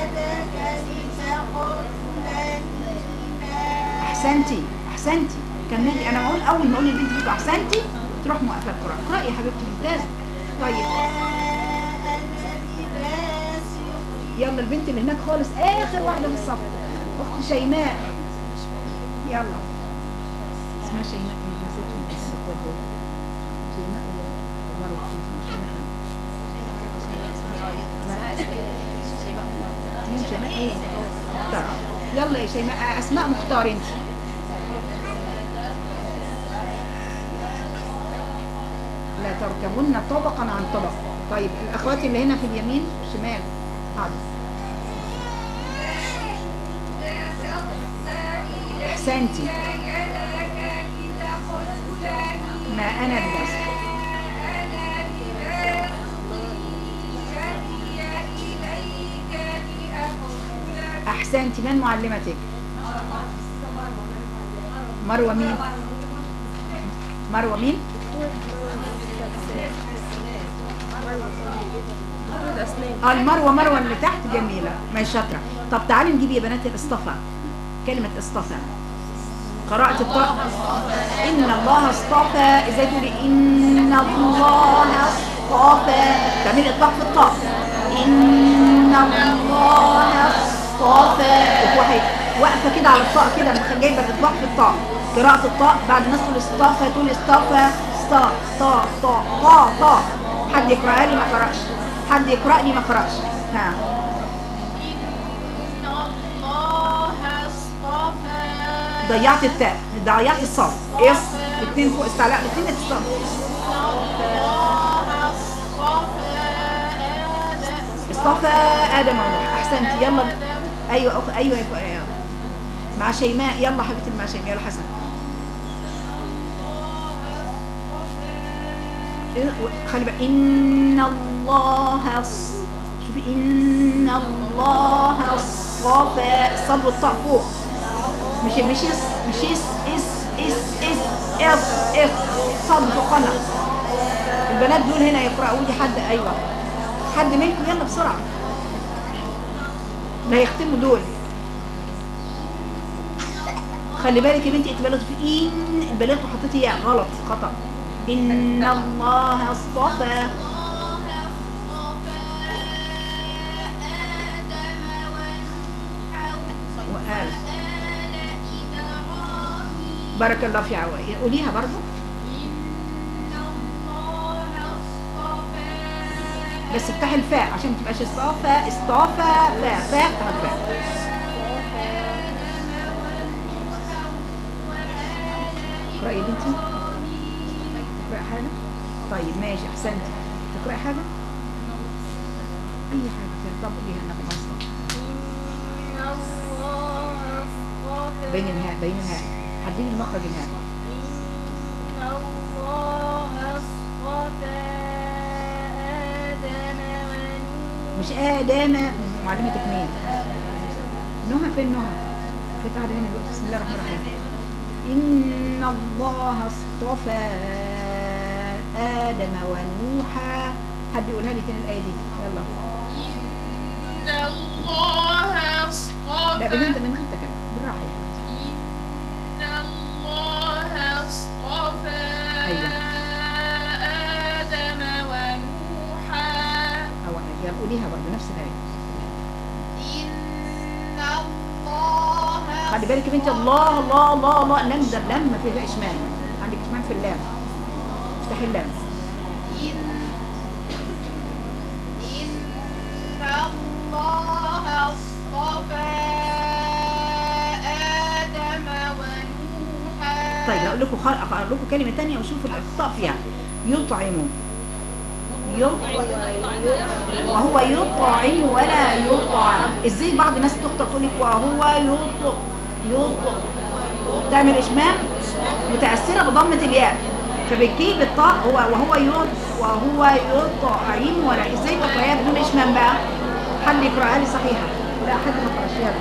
أحسنتي أحسنتي كملي انا بقول اول ما اقول للبنت بتاعك احسنتي تروح موقفه القراءه اقراي يا حبيبتي ممتازه طيب يلا البنت اللي هناك خالص اخر واحده في الصف اخت شيماء يلا اسمها شيماء ايه نسيت من اسم الكتاب شيماء ولا مروه شيماء مين شيماء ايه طيب. يلا يا شيماء اسماء مختار انت لا تركبن طبقا عن طبق طيب الاخوات اللي هنا في اليمين شمال حاضر احسنتي ما انا بس احسنتي من معلمتك مروه مين مروه مين اه المروه مروه اللي تحت جميله ما هي شاطره طب تعالي نجيب يا بنات الاصطفى كلمه اصطفى قراءة الطاء إن الله اصطفى ازاي تقولي إن الله اصطفى تعملي إطلاق في الطاء إن الله اصطفى وواحد واقفة كده على الطاء كده مخ- جايبة الإطلاق في الطاء قراءة الطاء بعد ما تقول اصطفى تقول اصطفى ستا طا طا طا طا حد يقرأ لي ما قرأش حد يقرأ لي ما قرأش ها إن الله اصطفى ضيعت التاء ضيعت الصاد اس الاثنين فوق استعلاء الاثنين اتصال الله اصطفى آدم اصطفى ادم ونوح احسنت يلا ايوه أخ... ايوه يا أخ- أيوة. مع شيماء يلا حبيبتي مع شيماء يلا حسن إيه، و- خلي بالك ان الله الص- شوفي ان الله اصطفى الصاد والطاء فوق مش مش اس مش اس اس اس اس اس اس صاد فوقنا البنات دول هنا يقرأوا لي حد ايوه حد منكم يلا بسرعه لا يختموا دول خلي بالك يا بنتي انت بلغت في ان البلاغ وحطيتي ياء غلط خطا ان الله اصطفى وقال بارك الله في عوائل قوليها برضو بس افتحي الفاء عشان ما تبقاش اصطفى اصطفى فاء فاء افتح الفاء اقرأي يا بنتي تقرأي حاجة طيب ماشي احسنتي تقرأي حاجة اي حاجة فيها طب قوليها انك مصدر بين الهاء بين الهاء حددي المخرج الهاء مش آدم معلمتك مين؟ نهى فين نهى؟ كانت قاعدة هنا دلوقتي بسم الله الرحمن الرحيم إن الله اصطفى آدم ونوحا حد يقولها لي تاني الآية دي يلا إن الله لا اصطفى بنت من غير تكلم بالراحة يا حبيبتي. إن الله اصطفى أيوة. آدم ونوحا أو يلا قوليها برضه نفس الآية إن الله خلي بالك يا بنتي الله الله الله الله لم ده لم ما فيها إشمال عندك إشمال في اللام افتحي اللام إن إن الله اصطفى آدم ونوحا طيب هقول لكم خل... هقول لكم كلمة تانية وشوفوا الإخطاء فيها يطعم يطعم وهو يطعم ولا يطعم ازاي بعض الناس تخطأ تقول لك وهو يطعم يطعم تعمل اشمام متأثرة بضمة الياء فبتجيب الطاء هو وهو يط وهو يطعم ولا ازاي تقراها بدون اشمام بقى حد يقراها لي صحيحة لا حد ما قراش يلا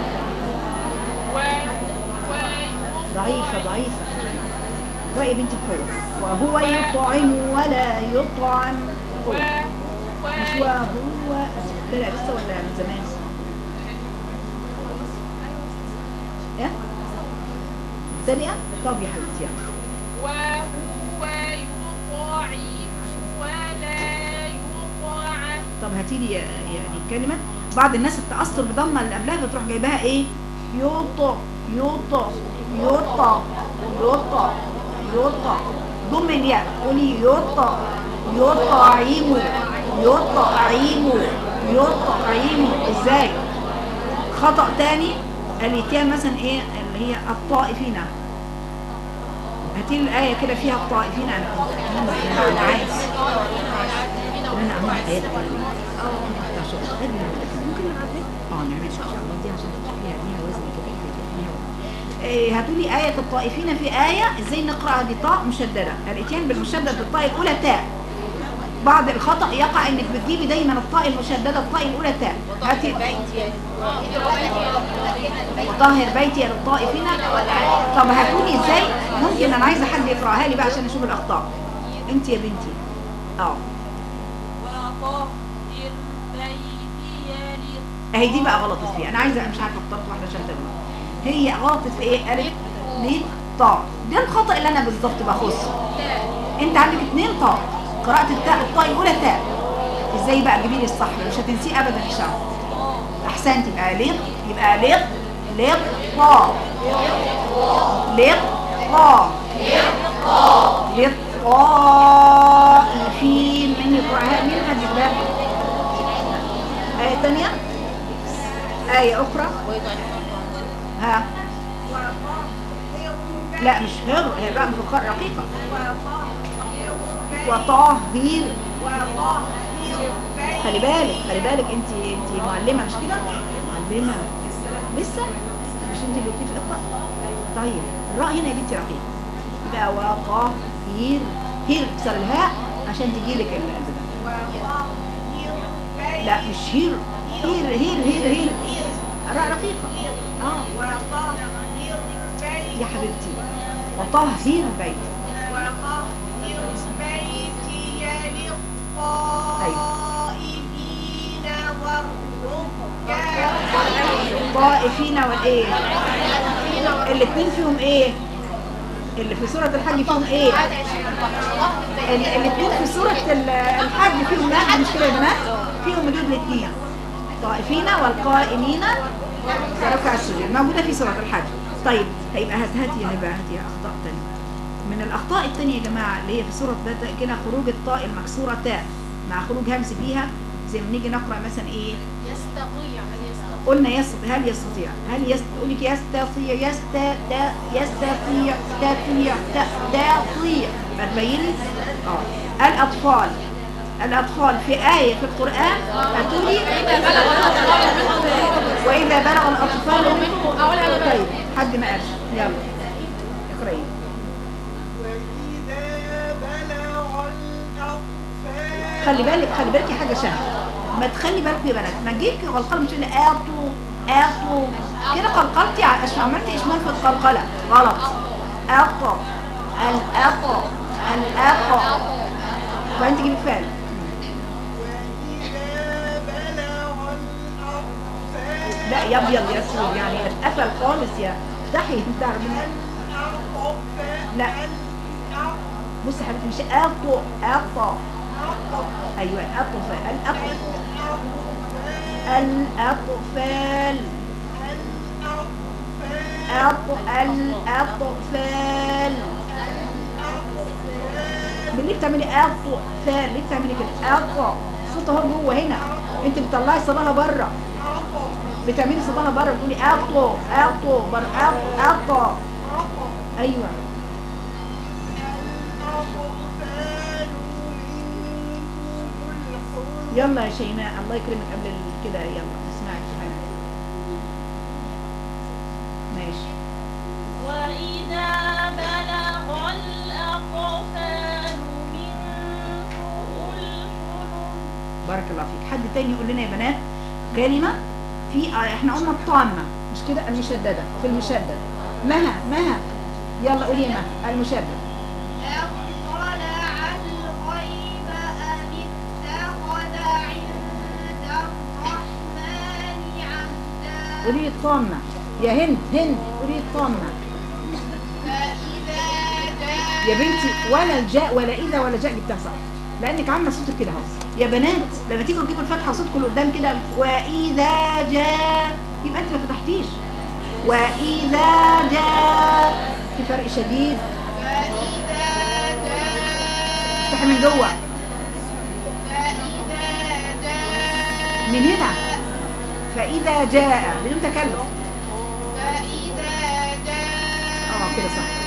ضعيفة ضعيفة رأي بنت الكويت وهو يطعم ولا يطعم هو. مش وهو لا لا لسه ولا من زمان ايه مبتدئه طب يا حبيبتي يلا وهو يطعم ولا يطعم طب هاتي لي يعني كلمه بعض الناس التاثر بضمه اللي قبلها بتروح جايباها ايه يوطا يوطا يوطا يوطا يوطا ضم الياء قولي يوطا يطعم يطعم يطعم ازاي خطأ تاني الاتيان مثلا ايه اللي هي الطائفين هاتي لي الآية كده فيها الطائفين انا انا أنا عايز انا اعمل آيات كده اه شغل غير ممكن نعمل اه نعمل ان شاء الله دي عشان فيها ليها وزن كده فيها وزن. إيه، هاتوا لي آية الطائفين في آية ازاي نقرأ دي طاء مشددة الاتيان بالمشدد بالطاء الأولى تاء بعض الخطأ يقع انك بتجيبي دايما الطاء المشددة الطاء الأولى تاء هاتي وطهر بيتي للطائفين طب هاتولي ازاي ممكن انا عايزه حد يقراها لي بقى عشان اشوف الاخطاء انت يا بنتي اه وطهر بيتي للطائفين اهي دي بقى غلطت فيها انا عايزه مش عارفه اخترت واحده عشان تغلط هي غلطت في ايه قالت ليه طاء ده الخطا اللي انا بالظبط بخصه انت عندك اتنين طاء قراءه التاء الطاء الاولى تاء ازاي بقى تجيبي لي الصح مش هتنسيه ابدا ان شاء الله احسنت يبقى لق يبقى لق لق طاء لق طاء لق طائفين من يقراها مين حد يقراها آية تانية آية أخرى ها لا مش هر هي بقى مفكر رقيقة وطاهر خلي بالك خلي بالك انت انت معلمة مش كده معلمة لسه مش انت اللي قلتي في الاقرا طيب الراء هنا يا بنتي رقيق يبقى وطاهر هير كسر الهاء عشان تجيلك ال- ده لا مش هير هير هير هير هير راء رقيقة اه يا حبيبتي وطهر بيت الطائفين والايه الاثنين فيهم ايه اللي في سورة الحج فيهم ايه ال- الاثنين في سورة ال- الحج فيهم مد مش كده يا بنات فيهم مدود الاثنين طائفين والقائمين وركع السجود موجودة في سورة الحج طيب هيبقى هات هاتي هيبقى هاتي اخطاء تانية من الاخطاء التانية يا جماعة اللي هي في سورة ده كده خروج الطاء المكسورة تاء مع خروج همس فيها زي ما نيجي نقرأ مثلا ايه يستطيع هل يستطيع قلنا يستطيع هل يستطيع هل يست... يقول لك يستطيع يست دا يستطيع تطيع ت- تطيع ما تبيني اه الاطفال الاطفال في آية في القرآن هتقولي وإذا بلغ الأطفال منكم طيب حد ما قالش يلا اقرأي وإذا بلغ الأطفال خلي بالك خلي بالك حاجة سهلة ما تخلي بالك يا بنات ما تجيك غلطان مش تقولي اعطوا اعطوا كده قلقلتي ع- عشان عملتي اشمال في القلقلة غلط اعطوا الاعطوا الاعطوا فانت جيبي فعل وإذا بلغ الأطفال لا يا ابيض يا اسود يعني اتقفل خالص يا افتحي انت عارفين الأطفال لا بصي يا حبيبتي مش اعطوا اعطوا ايوه الاطفال الاطفال الاطفال أط- الأطفال ليه بتعملي أطفال ليه بتعملي كده أط صوت اهو جوه هنا انت بتطلعي صداها بره بتعملي صداها بره بتقولي أطو أطو بره أط أط أيوه يلا يا شيماء الله يكرمك قبل ال- كده يلا اسمعك سبحانك ماشي وإذا بلغ الأطفال منكم الحلم بارك الله فيك حد تاني يقول لنا يا بنات كلمة في آه، احنا قلنا الطامة مش كده المشددة في المشدد مها مها يلا قولي يا مها المشدد أطلع الغيب أم اتخذ عند الرحمن عهدا قولي لي الطامة يا هند هند قولي لي الطامة يا بنتي ولا الجاء ولا اذا ولا جاء جبتها صح لانك عامله صوتك كده اهو يا بنات لما تيجوا تجيبوا الفتحه صوتكم لقدام كده واذا جاء يبقى انت ما فتحتيش واذا جاء في فرق شديد افتحي من جوه من هنا فاذا جاء بدون تكلم اه كده صح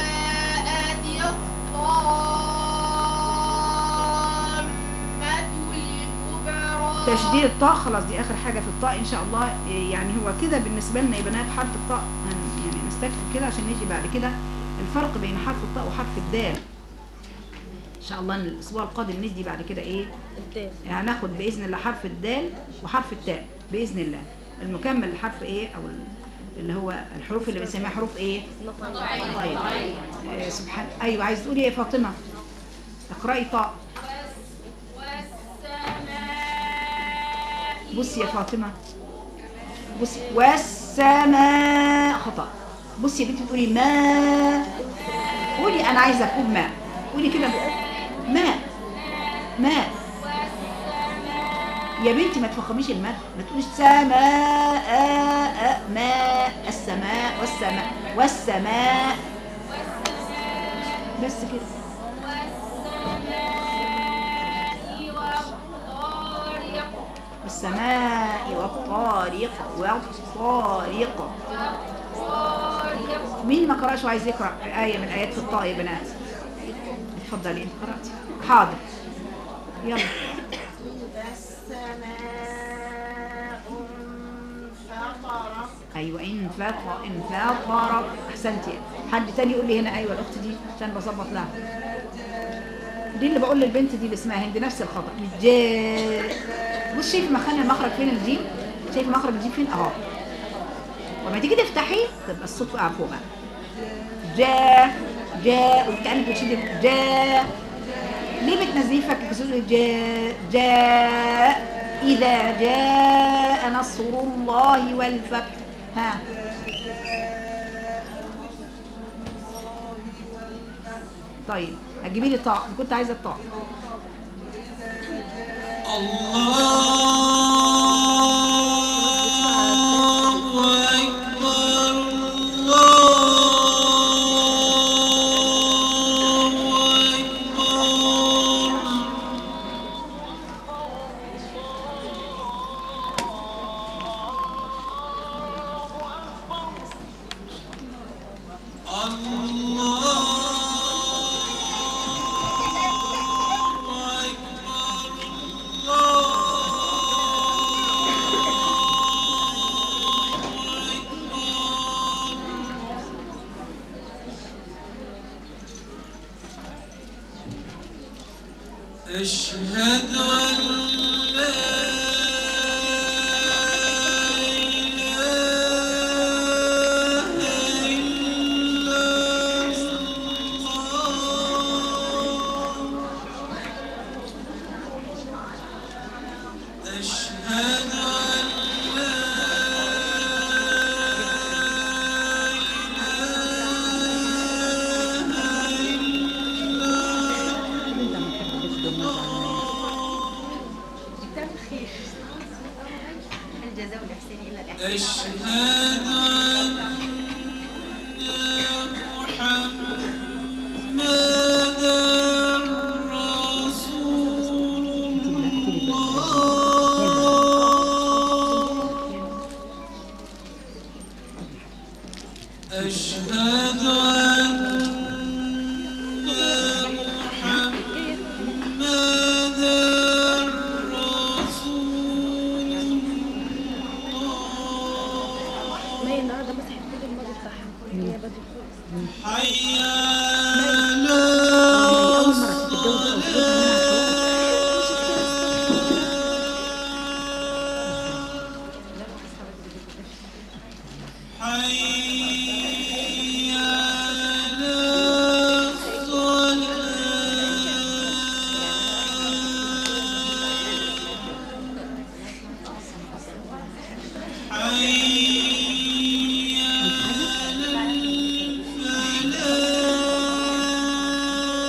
تشديد الطاء خلاص دي اخر حاجه في الطاء ان شاء الله إيه يعني هو كده بالنسبه لنا يا بنات حرف الطاء هن- يعني نستكفي كده عشان نيجي بعد كده الفرق بين حرف الطاء وحرف الدال ان شاء الله الاسبوع القادم ندي بعد كده ايه يعني هناخد باذن الله حرف الدال وحرف التاء باذن الله المكمل لحرف ايه او ال- اللي هو الحروف اللي بنسميها حروف ايه طيب آه سبحان ايوه عايز تقولي ايه يا فاطمه اقراي طاء بصي يا فاطمة بصي والسماء خطأ بصي يا بنتي بتقولي ما قولي أنا عايزة أكون ماء قولي كده ماء ماء يا بنتي ما تفخميش الماء ما تقوليش سماء ماء السماء والسماء والسماء بس كده والسماء والطارق والطارق مين ما قرأش وعايز يقرأ آية من آيات في الطاء يا بنات اتفضلي انت قرأتي حاضر يلا السماء انفطرت ايوه انفطر انفطر احسنتي حد تاني يقول لي هنا ايوه الاخت دي عشان بظبط لها دي اللي بقول للبنت دي اللي اسمها هند نفس الخطا جاء بص شايف مخرج المخرج فين الجيم شايف مخرج الجيم فين اهو وما تيجي تفتحي تبقى الصوت وقع فوق بقى جاء جاء وكانك بتشيلي جاء ليه بتنزلي فكك بتقولي جاء جاء اذا جاء نصر الله والفتح ها طيب هتجيبي لي طاء كنت عايزه الطاء أشهد أن لا إله إلا الله أشهد أن لا إله إلا أشهد أن محمدا رسول الله أشهد أن محمدا رسول ما هي النهارده مسحت كل الماضي بتاعها هي بدري خالص حي على اول مره تتجوز او تجوزها حي على الصلاة حي على الفلاح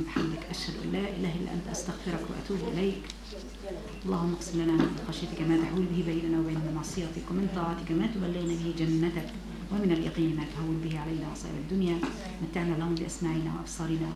وبحمدك أشهد أن لا إله إلا أنت أستغفرك وأتوب إليك اللهم اقسم لنا من خشيتك ما تحول به بيننا وبين معصيتك ومن طاعتك ما تبلغنا به جنتك ومن اليقين ما تهون به علينا مصائب الدنيا متعنا اللهم بأسماعنا وأبصارنا